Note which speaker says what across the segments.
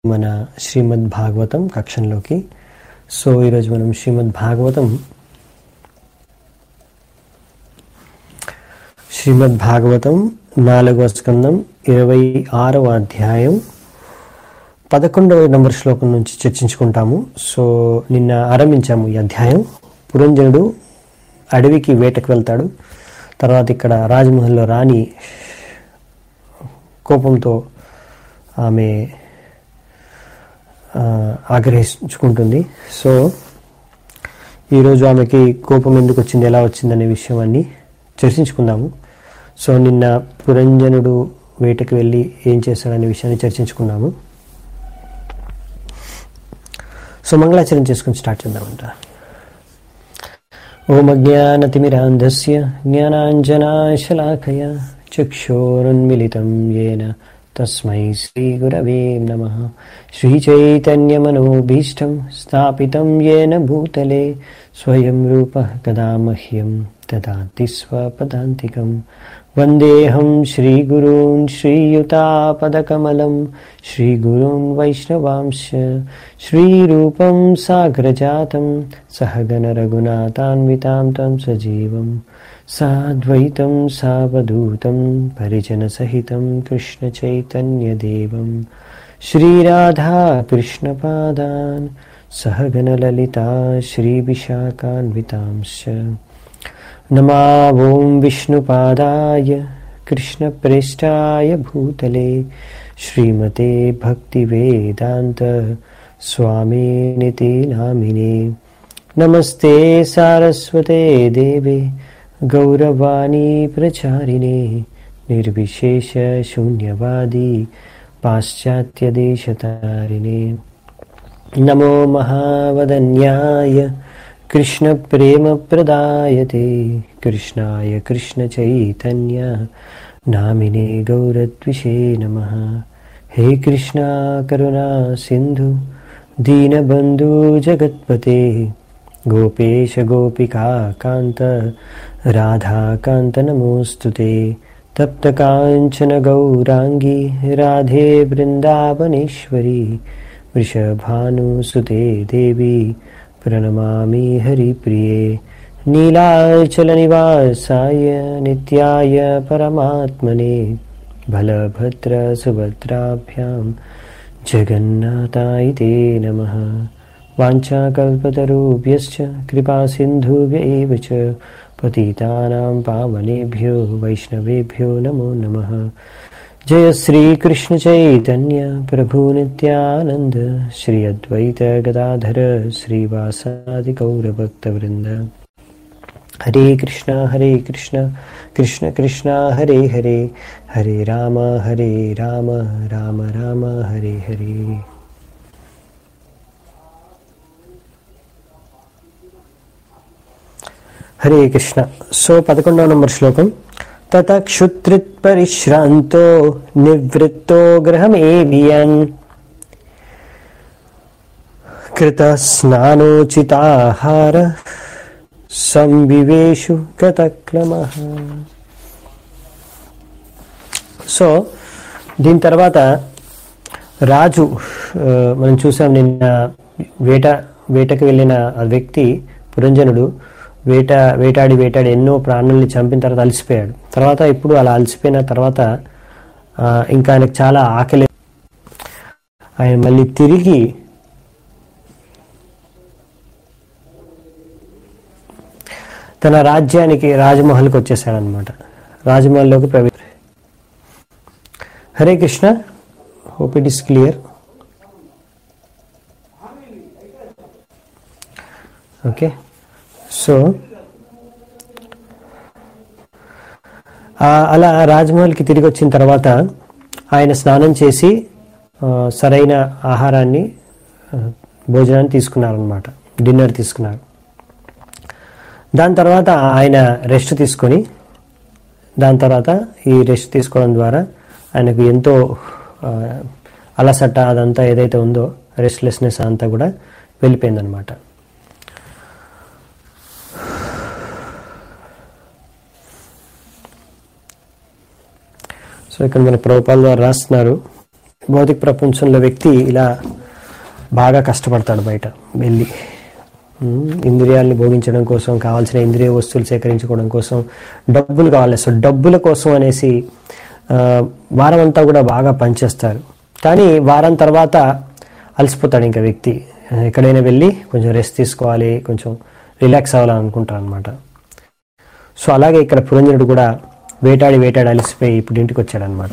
Speaker 1: మన శ్రీమద్ భాగవతం కక్షంలోకి సో ఈరోజు మనం శ్రీమద్ భాగవతం శ్రీమద్ భాగవతం నాలుగవ స్కందం ఇరవై ఆరవ అధ్యాయం పదకొండవ నంబర్ శ్లోకం నుంచి చర్చించుకుంటాము సో నిన్న ఆరంభించాము ఈ అధ్యాయం పురంజనుడు అడవికి వేటకు వెళ్తాడు తర్వాత ఇక్కడ రాజమహల్లో రాణి కోపంతో ఆమె ఆ, ఆగ్రహించుకుంటుంది సో ఈరోజు ఆమెకి కోపం ఎందుకు వచ్చింది ఎలా వచ్చింది అనే విషయం అన్ని చర్చించుకుందాము సో నిన్న పురంజనుడు వేటకు వెళ్ళి ఏం చేశాడనే విషయాన్ని చర్చించుకున్నాము సో మంగళాచరణ చేసుకుని స్టార్ట్ చేద్దామంట ఓం అజ్ఞానతిమిరాంధస్య జ్ఞానాంజనాశలాకయ చక్షోరున్మిలితం येन తస్మై శ్రీగురవే నమ శ్రీచైతన్యమనోభీష్టం స్థాపితం येन భూతలే స్వయం రూపः కదా మహ్యం దదాతి స్వపదాంతికం వందేహం శ్రీగురూన్ శ్రీయుతాపదకమలం శ్రీగురూన్ వైష్ణవాంశ శ్రీరూపం సాగ్రజాతం సహగణ రఘునాథాన్వితాం తం సజీవం సాద్వైతం సావధూతం పరిజనసహితం కృష్ణచైతన్యదేవం శ్రీరాధా కృష్ణపాదాన్ సహగణలలితా శ్రీవిశాఖాన్వితాంశ్చ नमा ॐ विष्णुपादाय कृष्णप्रेष्ठाय भूतले श्रीमते भक्तिवेदान्त स्वामिनिति नामिने नमस्ते सारस्वते देवे गौरवाणी प्रचारिणे निर्विशेषशून्यवादी पाश्चात्यदेशतारिणे नमो महावदन्याय कृष्णप्रेमप्रदायते कृष्णाय कृष्णचैतन्य नामिने गौरद्विषे नमः हे कृष्णा करुणा सिन्धु दीनबन्धु जगत्पते गोपेश गोपिका कान्त राधाकान्त नमोऽस्तु ते तप्तकाञ्चन गौराङ्गी राधे वृन्दावनेश्वरी वृषभानुसुते देवी प्रणमामि हरिप्रिये नीलाचलनिवासाय नित्याय परमात्मने बलभद्रसुभद्राभ्यां जगन्नाथाय ते नमः वाञ्छाकल्पतरुभ्यश्च कृपासिन्धुभ्य एव च पतितानां पावनेभ्यो वैष्णवेभ्यो नमो नमः जय श्री कृष्ण चैतन्य प्रभु नित्यानंद श्री अद्वैत गदाधर श्रीवासादि गौरभक्तवृंद हरे कृष्णा हरे कृष्णा कृष्ण कृष्णा हरे हरे हरे राम हरे राम राम राम हरे हरे హరే కృష్ణ సో పదకొండవ నంబర్ శ్లోకం తత క్షుత్రిత్పరిశ్రాంతో నివృత్తో గ్రహమేవియన్ కృత స్నానోచితాహార సంవివేషు గతక్లమ సో దీని తర్వాత రాజు ఆ, మనం చూసాం నిన్న వేట వేటకు వెళ్ళిన ఆ వ్యక్తి పురంజనుడు వేట వేటాడి వేటాడి ఎన్నో ప్రాణుల్ని చంపిన తర్వాత అలసిపోయాడు తర్వాత ఇప్పుడు అలా అలసిపోయిన తర్వాత ఆ, ఇంకా ఆయనకు చాలా ఆకలి ఆయన మళ్ళీ తిరిగి తన రాజ్యానికి రాజమహల్కి వచ్చేసాడనమాట రాజమహల్లోకి ప్రవేశ Hare Krishna hope it is clear okay so ఆ, అలా రాజ్మహల్కి తిరిగి వచ్చిన తర్వాత ఆయన స్నానం చేసి ఆ, సరైన ఆహారాన్ని ఆ, భోజనాన్ని తీసుకున్నారనమాట డిన్నర్ తీసుకున్నారు దాని తర్వాత ఆయన రెస్ట్ తీసుకొని దాని తర్వాత ఈ రెస్ట్ తీసుకోవడం ద్వారా ఆయనకు ఎంతో ఆ, అలసట అదంతా ఏదైతే ఉందో రెస్ట్లెస్నెస్ అంతా కూడా వెళ్ళిపోయిందనమాట సో ఇక్కడ మన ప్రభుపాల్ ద్వారా రాస్తున్నారు భౌతిక ప్రపంచంలో వ్యక్తి ఇలా బాగా కష్టపడతాడు బయట వెళ్ళి ఉమ్, ఇంద్రియాల్ని భోగించడం కోసం కావాల్సిన ఇంద్రియ వస్తువులు సేకరించుకోవడం కోసం డబ్బులు కావాలి సో డబ్బుల కోసం అనేసి ఆ, వారం అంతా కూడా బాగా పనిచేస్తారు కానీ వారం తర్వాత అలసిపోతాడు ఇంకా వ్యక్తి ఎక్కడైనా వెళ్ళి కొంచెం రెస్ట్ తీసుకోవాలి కొంచెం రిలాక్స్ అవ్వాలని అనుకుంటారు అనమాట సో అలాగే ఇక్కడ పురంజనుడు కూడా వేటాడి వేటాడి అలసిపోయి ఇప్పుడు ఇంటికి వచ్చాడనమాట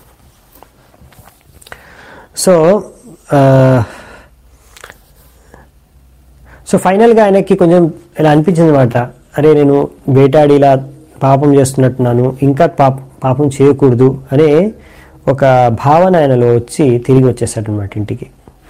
Speaker 1: సో ఆ, సో ఫైనల్గా ఆయనకి కొంచెం ఇలా అనిపించింది అనమాట అరే నేను వేటాడి ఇలా పాపం చేస్తున్నట్టున్నాను ఇంకా పాప పాపం చేయకూడదు అనే ఒక భావన ఆయనలో వచ్చి తిరిగి వచ్చేసాడు అనమాట ఇంటికి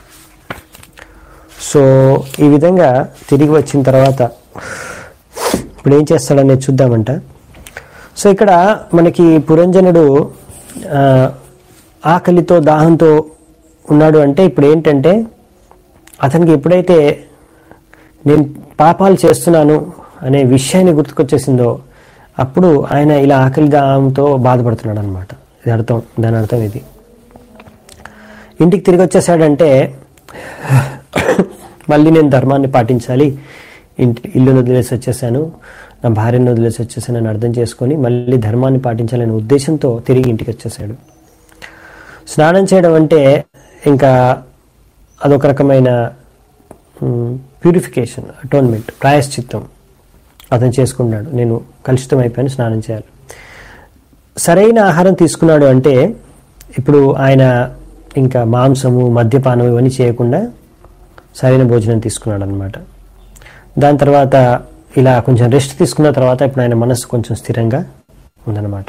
Speaker 1: సో ఈ విధంగా తిరిగి వచ్చిన తర్వాత ఇప్పుడు ఏం చేస్తాడనేది చూద్దామంట సో ఇక్కడ మనకి పురంజనుడు ఆ, ఆకలితో దాహంతో ఉన్నాడు అంటే ఇప్పుడు ఏంటంటే అతనికి ఎప్పుడైతే నేను పాపాలు చేస్తున్నాను అనే విషయాన్ని గుర్తుకొచ్చేసిందో అప్పుడు ఆయన ఇలా ఆకలి దాహంతో బాధపడుతున్నాడు అనమాట ఇది అర్థం దాని అర్థం ఇది ఇంటికి తిరిగి వచ్చేసాడంటే మళ్ళీ నేను ధర్మాన్ని పాటించాలి ఇంటి ఇల్లును వదిలేసి వచ్చేసాను నా భార్యను వదిలేసి వచ్చేసాను అని అర్థం చేసుకొని మళ్ళీ ధర్మాన్ని పాటించాలనే ఉద్దేశంతో తిరిగి ఇంటికి వచ్చేసాడు స్నానం చేయడం అంటే ఇంకా అదొక రకమైన ప్యూరిఫికేషన్ అటోన్మెంట్ ప్రాయశ్చిత్తం అతను చేసుకున్నాడు నేను కలుషితం అయిపోయాను స్నానం చేయాలి సరైన ఆహారం తీసుకున్నాడు అంటే ఇప్పుడు ఆయన ఇంకా మాంసము మద్యపానం ఇవన్నీ చేయకుండా సరైన భోజనం తీసుకున్నాడు అనమాట దాని తర్వాత ఇలా కొంచెం రెస్ట్ తీసుకున్న తర్వాత ఇప్పుడు ఆయన మనసు కొంచెం స్థిరంగా ఉందన్నమాట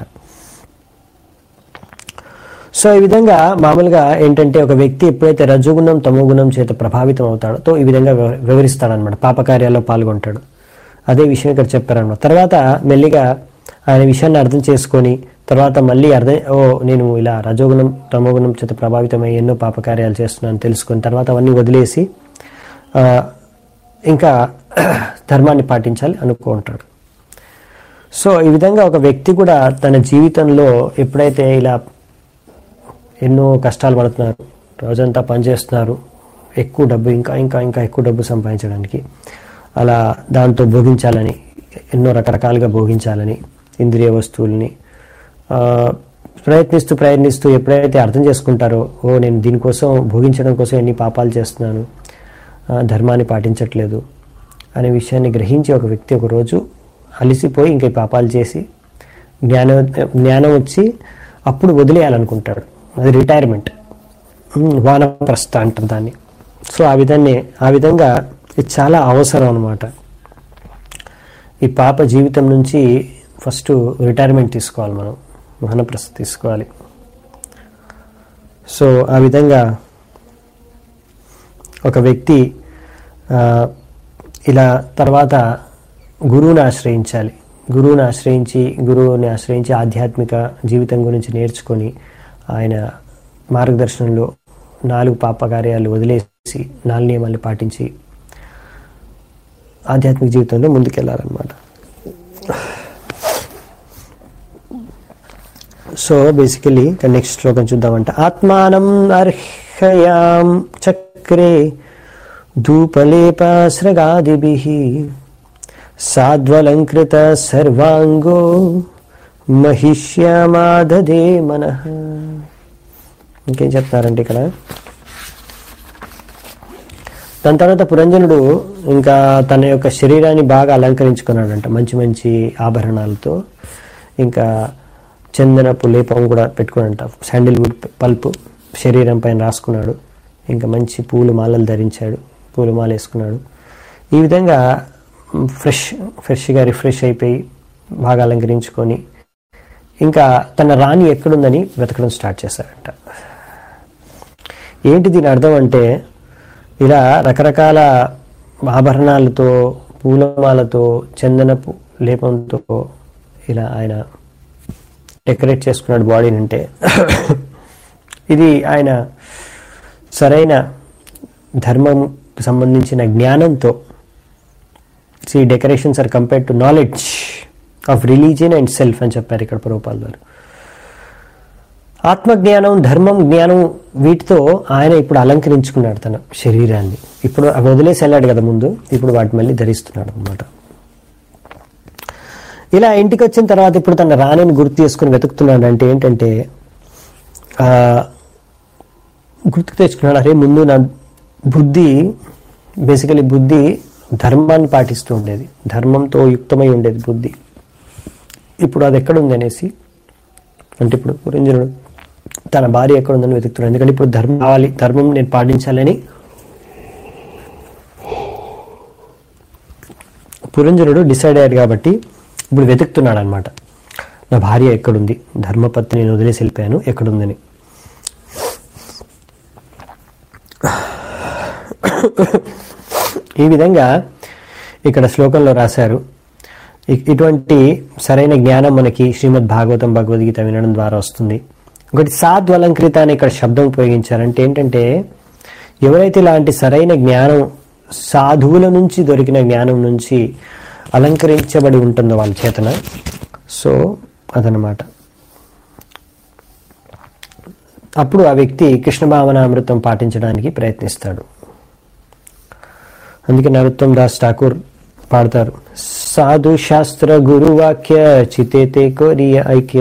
Speaker 1: సో ఈ విధంగా మామూలుగా ఏంటంటే ఒక వ్యక్తి ఎప్పుడైతే రజోగుణం తమోగుణం చేత ప్రభావితం అవుతాడో తో ఈ విధంగా వివ- వివరిస్తాడనమాట పాపకార్యాల్లో పాల్గొంటాడు అదే విషయం ఇక్కడ చెప్పారనమాట తర్వాత మెల్లిగా ఆయన విషయాన్ని అర్థం చేసుకొని తర్వాత మళ్ళీ అర్థం ఓ నేను ఇలా రజోగుణం తమోగుణం చేత ప్రభావితమై ఎన్నో పాపకార్యాలు చేస్తున్నాను తెలుసుకొని తర్వాత అవన్నీ వదిలేసి ఆ, ఇంకా ధర్మాన్ని పాటించాలి అనుకుంటాడు సో ఈ విధంగా ఒక వ్యక్తి కూడా తన జీవితంలో ఎప్పుడైతే ఇలా ఎన్నో కష్టాలు పడుతున్నారు రోజంతా పనిచేస్తున్నారు ఎక్కువ డబ్బు ఇంకా ఇంకా ఇంకా ఎక్కువ డబ్బు సంపాదించడానికి అలా దాంతో భోగించాలని ఎన్నో రకరకాలుగా భోగించాలని ఇంద్రియ వస్తువుల్ని ఆ, ప్రయత్నిస్తూ ప్రయత్నిస్తూ ఎప్పుడైతే అర్థం చేసుకుంటారో ఓ నేను దీనికోసం భోగించడం కోసం ఎన్ని పాపాలు చేస్తున్నాను ఆ, ధర్మాన్ని పాటించట్లేదు అనే విషయాన్ని గ్రహించి ఒక వ్యక్తి ఒకరోజు అలిసిపోయి ఇంక ఈ పాపాలు చేసి జ్ఞానం జ్ఞానం వచ్చి అప్పుడు వదిలేయాలనుకుంటాడు అది రిటైర్మెంట్ ఉమ్, వానప్రస్థ అంటారు దాన్ని సో ఆ విధాన్ని ఆ విధంగా ఇది చాలా అవసరం అనమాట ఈ పాప జీవితం నుంచి ఫస్ట్ రిటైర్మెంట్ తీసుకోవాలి మనం వానప్రస్థ తీసుకోవాలి సో ఆ విధంగా ఒక వ్యక్తి ఆ, ఇలా తర్వాత గురువుని ఆశ్రయించాలి గురువుని ఆశ్రయించి గురువుని ఆశ్రయించి ఆధ్యాత్మిక జీవితం గురించి నేర్చుకొని ఆయన మార్గదర్శనంలో నాలుగు పాపకార్యాలు వదిలేసి నాలుగు నియమాలు పాటించి ఆధ్యాత్మిక జీవితంలో ముందుకెళ్ళాలన్నమాట సో బేసికలీ నెక్స్ట్ శ్లోకం చూద్దామంట ఆత్మానం అర్హయాం చక్రే ధూపలేపాశ్రగాదిభి సాధ్వలంకృత సర్వాంగో మహిష్యమాదదే మనః ఇంకేం చెప్తారంటే ఇక్కడ దాని తర్వాత పురంజనుడు ఇంకా తన యొక్క శరీరాన్ని బాగా అలంకరించుకున్నాడంట మంచి మంచి ఆభరణాలతో ఇంకా చందనపు లేపం కూడా పెట్టుకున్నాడంట శాండిల్వుడ్ పల్పు శరీరం పైన రాసుకున్నాడు ఇంకా మంచి పూలు మాలలు ధరించాడు పూల మాల వేసుకున్నాడు ఈ విధంగా ఫ్రెష్ ఫ్రెష్గా రిఫ్రెష్ అయిపోయి బాగా అలంకరించుకొని ఇంకా తన రాణి ఎక్కడుందని వెతకడం స్టార్ట్ చేశాడంట ఏంటి దీని అర్థం అంటే ఇలా రకరకాల ఆభరణాలతో పూలమాలతో చందనపు లేపంతో ఇలా ఆయన డెకరేట్ చేసుకున్నాడు బాడీని అంటే ఇది ఆయన సరైన ధర్మం సంబంధించిన జ్ఞానంతో సి decorations are compare to knowledge of religion and self అని చెప్పారు ఇక్కడ ప్రభుపాల్ గారు ఆత్మజ్ఞానం ధర్మం జ్ఞానం వీటితో ఆయన ఇప్పుడు అలంకరించుకున్నాడు తన శరీరాన్ని ఇప్పుడు అవి వదిలేసి వెళ్ళాడు కదా ముందు ఇప్పుడు వాటి మళ్ళీ ధరిస్తున్నాడు అనమాట ఇలా ఇంటికి వచ్చిన తర్వాత ఇప్పుడు తన రాణిని గుర్తు చేసుకుని వెతుకుతున్నాడు అంటే ఏంటంటే ఆ, గుర్తుకు తెచ్చుకున్నాడు అరే ముందు నా బుద్ధి బేసికలీ బుద్ధి ధర్మాన్ని పాటిస్తూ ఉండేది ధర్మంతో యుక్తమై ఉండేది బుద్ధి ఇప్పుడు అది ఎక్కడుంది అనేసి అంటే ఇప్పుడు పురంజనుడు తన భార్య ఎక్కడ ఉందని వెతుకుతున్నాడు ఎందుకంటే ఇప్పుడు ధర్మం కావాలి ధర్మం నేను పాటించాలని పురంజనుడు డిసైడ్ అయ్యాడు కాబట్టి ఇప్పుడు వెతుకుతున్నాడు అనమాట నా భార్య ఎక్కడుంది ధర్మపత్ని నేను వదిలేసి వెళ్ళిపోయాను ఎక్కడుందని ఈ విధంగా ఇక్కడ శ్లోకంలో రాశారు ఇ- ఇటువంటి సరైన జ్ఞానం మనకి శ్రీమద్ భాగవతం భగవద్గీత వినడం ద్వారా వస్తుంది ఒకటి సాధ్వలంకృత అని ఇక్కడ శబ్దం ఉపయోగించారంటే ఏంటంటే ఎవరైతే ఇలాంటి సరైన జ్ఞానం సాధువుల నుంచి దొరికిన జ్ఞానం నుంచి అలంకరించబడి ఉంటుందో వాళ్ళ చేతన సో అదనమాట అప్పుడు ఆ వ్యక్తి కృష్ణ భావనామృతం పాటించడానికి ప్రయత్నిస్తాడు అందుకే నరోత్తం దాస్ ఠాకూర్ పాడతారు సాధు శాస్త్ర గురువాక్య చితేతే కోరియ ఐక్య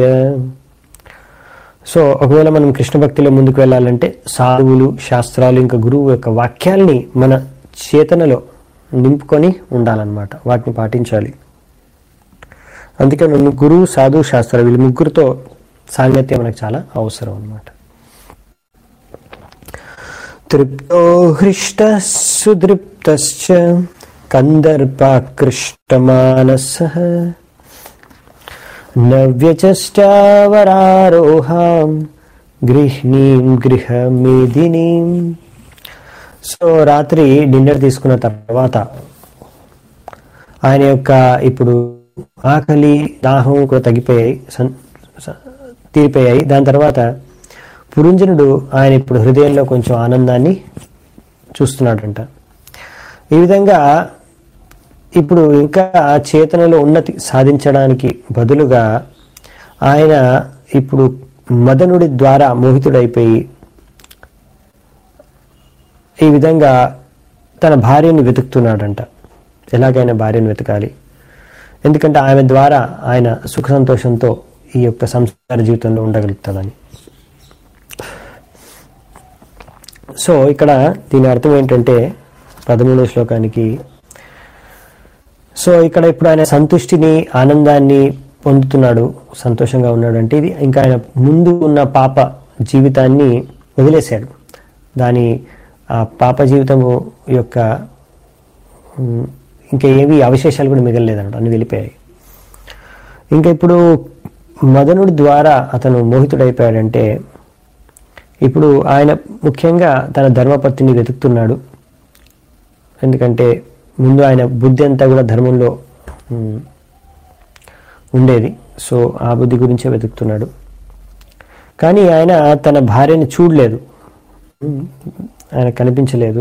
Speaker 1: సో ఒకవేళ మనం కృష్ణ భక్తిలో ముందుకు వెళ్ళాలంటే సాధువులు శాస్త్రాలు ఇంకా గురువు యొక్క వాక్యాల్ని మన చేతనలో నింపుకొని ఉండాలన్నమాట వాటిని పాటించాలి అందుకే నన్ను గురువు సాధు శాస్త్ర వీళ్ళు ముగ్గురితో సాంగత్యం మనకు చాలా అవసరం అన్నమాట తృప్తో హృష్ట సుదృప్తశ్చ కందర్పాకృష్టమానస నవ్యచష్టావరారోహాం గృహిణీం గృహమేదినీం సో రాత్రి డిన్నర్ తీసుకున్న తర్వాత ఆయన యొక్క ఇప్పుడు ఆకలి దాహం కూడా తగ్గిపోయాయి సన్- స- తీరిపోయాయి దాని తర్వాత పురుంజనుడు ఆయన ఇప్పుడు హృదయంలో కొంచెం ఆనందాన్ని చూస్తున్నాడంట ఈ విధంగా ఇప్పుడు ఇంకా చేతనలో ఉన్నతి సాధించడానికి బదులుగా ఆయన ఇప్పుడు మదనుడి ద్వారా మోహితుడైపోయి ఈ విధంగా తన భార్యను వెతుకుతున్నాడంట ఎలాగైనా భార్యను వెతకాలి ఎందుకంటే ఆమె ద్వారా ఆయన సుఖ సంతోషంతో ఈ యొక్క సంసార జీవితంలో ఉండగలుగుతాడని సో ఇక్కడ దీని అర్థం ఏంటంటే పదమూడవ శ్లోకానికి సో ఇక్కడ ఇప్పుడు ఆయన సంతుష్టిని ఆనందాన్ని పొందుతున్నాడు సంతోషంగా ఉన్నాడు అంటే ఇది ఇంకా ఆయన ముందు ఉన్న పాప జీవితాన్ని వదిలేశాడు దాని ఆ పాప జీవితం యొక్క ఉమ్, ఇంకా ఏవి అవశేషాలు కూడా మిగలలేదన్నమాట అన్ని వెళ్ళిపోయాయి ఇంకా ఇప్పుడు మదనుడి ద్వారా అతను మోహితుడైపోయాడంటే ఇప్పుడు ఆయన ముఖ్యంగా తన ధర్మపత్తిని వెతుకుతున్నాడు ఎందుకంటే ముందు ఆయన బుద్ధి అంతా కూడా ధర్మంలో ఉమ్, ఉండేది సో ఆ బుద్ధి గురించే వెతుకుతున్నాడు కానీ ఆయన తన భార్యని చూడలేదు ఉమ్, ఆయన కనిపించలేదు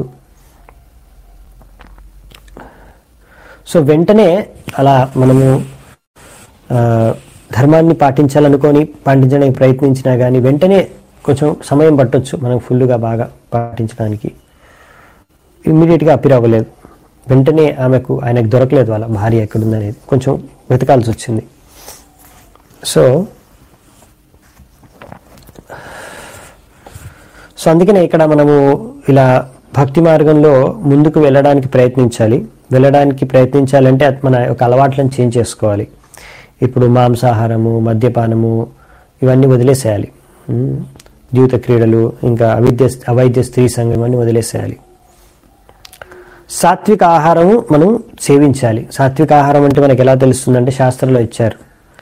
Speaker 1: సో వెంటనే అలా మనము ఆ, ధర్మాన్ని పాటించాలనుకొని పాటించడానికి ప్రయత్నించినా కానీ వెంటనే కొంచెం సమయం పట్టొచ్చు మనం ఫుల్గా బాగా పాటించడానికి ఇమ్మీడియట్గా అప్పీర్ అవ్వలేదు వెంటనే ఆమెకు ఆయనకు దొరకలేదు వాళ్ళ భార్య ఎక్కడుందనేది కొంచెం వెతకాల్సి వచ్చింది సో సో అందుకనే ఇక్కడ మనము ఇలా భక్తి మార్గంలో ముందుకు వెళ్ళడానికి ప్రయత్నించాలి వెళ్ళడానికి ప్రయత్నించాలంటే అది మన యొక్క అలవాట్లను చేంజ్ చేసుకోవాలి ఇప్పుడు మాంసాహారము మద్యపానము ఇవన్నీ వదిలేసేయాలి ఉమ్, జీవిత క్రీడలు ఇంకా అవిద్య అవైద్య స్త్రీ సంఘం ఇవన్నీ వదిలేసేయాలి సాత్విక ఆహారము మనం సేవించాలి సాత్విక ఆహారం అంటే మనకి ఎలా తెలుస్తుందంటే శాస్త్రంలో ఇచ్చారు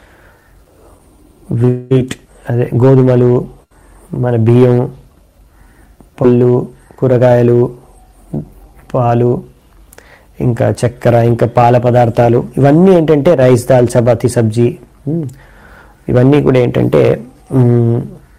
Speaker 1: వీట్ అదే గోధుమలు మన బియ్యం పళ్ళు కూరగాయలు పాలు ఇంకా చక్కెర ఇంకా పాల పదార్థాలు ఇవన్నీ ఏంటంటే రైస్ దాల్ చపాతీ సబ్జీ ఉమ్, ఇవన్నీ కూడా ఏంటంటే ఉమ్,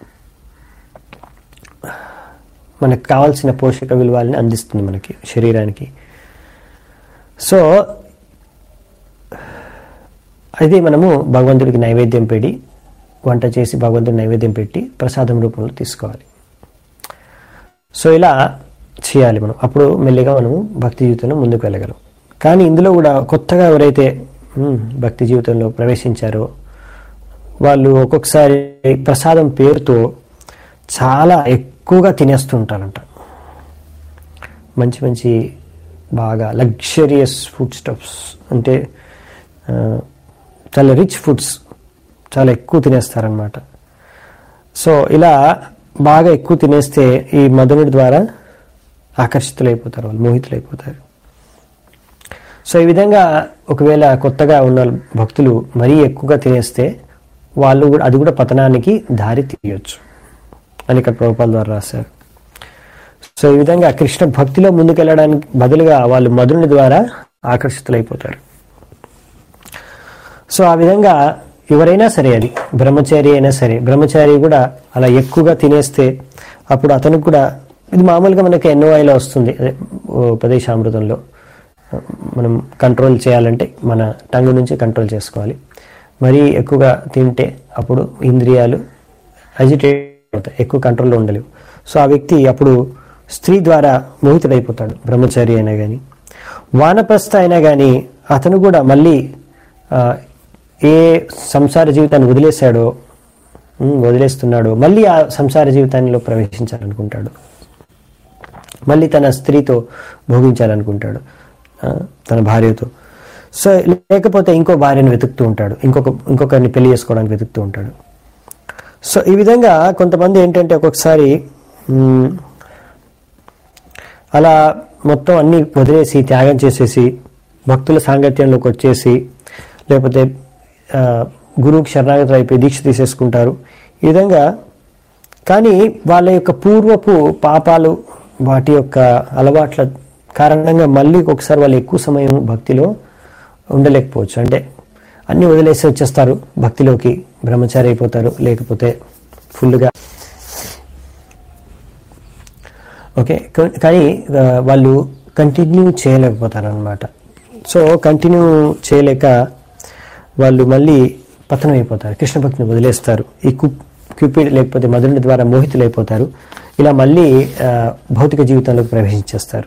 Speaker 1: మనకు కావాల్సిన పోషక విలువల్ని అందిస్తుంది మనకి శరీరానికి సో అది మనము భగవంతుడికి నైవేద్యం పెడి వంట చేసి భగవంతుడి నైవేద్యం పెట్టి ప్రసాదం రూపంలో తీసుకోవాలి సో ఇలా చేయాలి మనం అప్పుడు మెల్లిగా మనము భక్తి జీవితంలో ముందుకు వెళ్ళగలం కానీ ఇందులో కూడా కొత్తగా ఎవరైతే ఉమ్, భక్తి జీవితంలో ప్రవేశించారో వాళ్ళు ఒక్కొక్కసారి ప్రసాదం పేరుతో చాలా ఎక్కువగా తినేస్తుంటారంట మంచి మంచి బాగా లగ్జరియస్ ఫుడ్ స్టఫ్స్ అంటే ఆ, చాలా రిచ్ ఫుడ్స్ చాలా ఎక్కువ తినేస్తారనమాట సో ఇలా బాగా ఎక్కువ తినేస్తే ఈ మధునుడి ద్వారా ఆకర్షితులైపోతారు వాళ్ళు మోహితులైపోతారు సో ఈ విధంగా ఒకవేళ కొత్తగా ఉన్న భక్తులు మరీ ఎక్కువగా తినేస్తే వాళ్ళు కూడా అది కూడా పతనానికి దారి తీయొచ్చు అని ఇక్కడ ప్రభుపాల ద్వారా రాశారు సో ఈ విధంగా కృష్ణ భక్తిలో ముందుకెళ్ళడానికి బదులుగా వాళ్ళు మధుని ద్వారా ఆకర్షితులైపోతారు సో ఆ విధంగా ఎవరైనా సరే అది బ్రహ్మచారి అయినా సరే బ్రహ్మచారి కూడా అలా ఎక్కువగా తినేస్తే అప్పుడు అతనికి కూడా ఇది మామూలుగా మనకి ఎన్ఓఐలో వస్తుంది అదే ఉపదేశామృతంలో మనం కంట్రోల్ చేయాలంటే మన టంగ్ నుంచి కంట్రోల్ చేసుకోవాలి మరీ ఎక్కువగా తింటే అప్పుడు ఇంద్రియాలు అజిటేట్ అవుతాయి ఎక్కువ కంట్రోల్లో ఉండలేవు సో ఆ వ్యక్తి అప్పుడు స్త్రీ ద్వారా మోహితుడైపోతాడు బ్రహ్మచారి అయినా కానీ వానప్రస్థ అయినా కానీ అతను కూడా మళ్ళీ ఆ, ఏ సంసార జీవితాన్ని వదిలేశాడో ఉమ్, వదిలేస్తున్నాడో మళ్ళీ ఆ సంసార జీవితాన్ని ప్రవేశించాలనుకుంటాడు మళ్ళీ తన స్త్రీతో భోగించాలనుకుంటాడు ఆ, తన భార్యతో సో లేకపోతే ఇంకో భార్యను వెతుకుతూ ఉంటాడు ఇంకొక ఇంకొకరిని పెళ్లి చేసుకోవడానికి వెతుకుతూ ఉంటాడు సో ఈ విధంగా కొంతమంది ఏంటంటే ఒక్కొక్కసారి మ్, అలా మొత్తం అన్ని వదిలేసి త్యాగం చేసేసి భక్తుల సాంగత్యంలోకి వచ్చేసి లేకపోతే ఆ, గురువుకి శరణాగతులు అయిపోయి దీక్ష తీసేసుకుంటారు ఈ విధంగా కానీ వాళ్ళ యొక్క పూర్వపు పాపాలు వాటి యొక్క అలవాట్ల కారణంగా మళ్ళీ ఒకసారి వాళ్ళు ఎక్కువ సమయం భక్తిలో ఉండలేకపోవచ్చు అంటే అన్ని వదిలేసి వచ్చేస్తారు భక్తిలోకి బ్రహ్మచారి అయిపోతారు లేకపోతే ఫుల్గా ఓకే కా- కానీ ఆ, వాళ్ళు కంటిన్యూ చేయలేకపోతారు అనమాట సో కంటిన్యూ చేయలేక వాళ్ళు మళ్ళీ పతనం అయిపోతారు కృష్ణ భక్తిని వదిలేస్తారు ఈ కు క్యూపిడ్ లేకపోతే మధురుని ద్వారా మోహితులైపోతారు ఇలా మళ్ళీ ఆ, భౌతిక జీవితంలోకి ప్రవేశించేస్తారు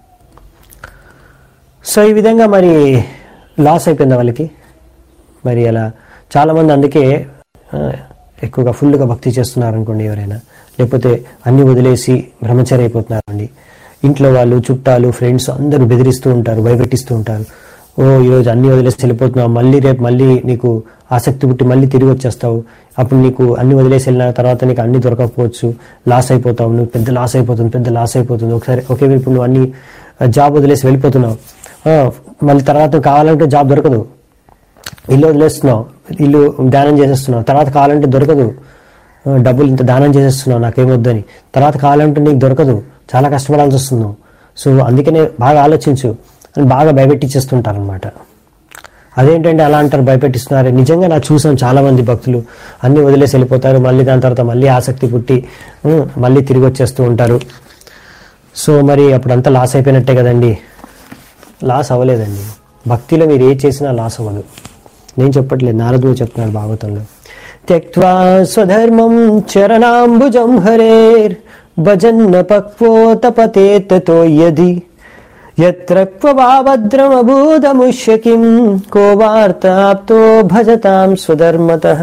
Speaker 1: సో ఈ విధంగా మరి లాస్ అయిపోయింది వాళ్ళకి మరి అలా చాలామంది అందుకే ఆ, ఎక్కువగా ఫుల్గా భక్తి చేస్తున్నారు అనుకోండి ఎవరైనా లేకపోతే అన్ని వదిలేసి బ్రహ్మచారి అయిపోతున్నారండి ఇంట్లో వాళ్ళు చుట్టాలు ఫ్రెండ్స్ అందరూ బెదిరిస్తూ ఉంటారు భయపెట్టిస్తూ ఉంటారు ఓ ఈరోజు అన్ని వదిలేసి వెళ్ళిపోతున్నావు మళ్ళీ రేపు మళ్ళీ నీకు ఆసక్తి పుట్టి మళ్ళీ తిరిగి వచ్చేస్తావు అప్పుడు నీకు అన్ని వదిలేసి వెళ్ళిన తర్వాత నీకు అన్ని దొరకకపోవచ్చు లాస్ అయిపోతావు నువ్వు పెద్ద లాస్ అయిపోతుంది పెద్ద లాస్ అయిపోతుంది ఒకసారి ఒకే ఇప్పుడు నువ్వు అన్ని జాబ్ వదిలేసి వెళ్ళిపోతున్నావు ఆ, మళ్ళీ తర్వాత నువ్వు కావాలంటే జాబ్ దొరకదు ఇల్లు వదిలేస్తున్నావు ఇల్లు దానం చేసేస్తున్నావు తర్వాత కావాలంటే దొరకదు ఆ, డబ్బులు ఇంత దానం చేసేస్తున్నావు నాకేమొద్దని తర్వాత కావాలంటే నీకు దొరకదు చాలా కష్టపడాల్సి వస్తున్నావు సో అందుకనే బాగా ఆలోచించు అని బాగా భయపెట్టించేస్తుంటారు అనమాట అదేంటంటే అలా అంటారు భయపెట్టిస్తున్నారు నిజంగా నాకు చూసాం చాలా మంది భక్తులు అన్ని వదిలేసి వెళ్ళిపోతారు మళ్ళీ దాని తర్వాత మళ్ళీ ఆసక్తి పుట్టి ఉం, మళ్ళీ తిరిగి వచ్చేస్తూ ఉంటారు సో మరి అప్పుడంతా లాస్ అయిపోయినట్టే కదండి లాస్ అవ్వలేదండి భక్తిలో మీరు ఏ చేసినా లాస్ అవ్వదు నేను చెప్పట్లేదు నారదుడు చెప్తున్నాడు భాగవతంలో త్యక్వా స్వధర్మం చరణాంబుజం హరేర్ భజన్న పక్వోతపతే తతో యది యత్ర క్వభద్రమభూతముష్యకిం కో వార్తాప్తో భజతాం స్వధర్మతః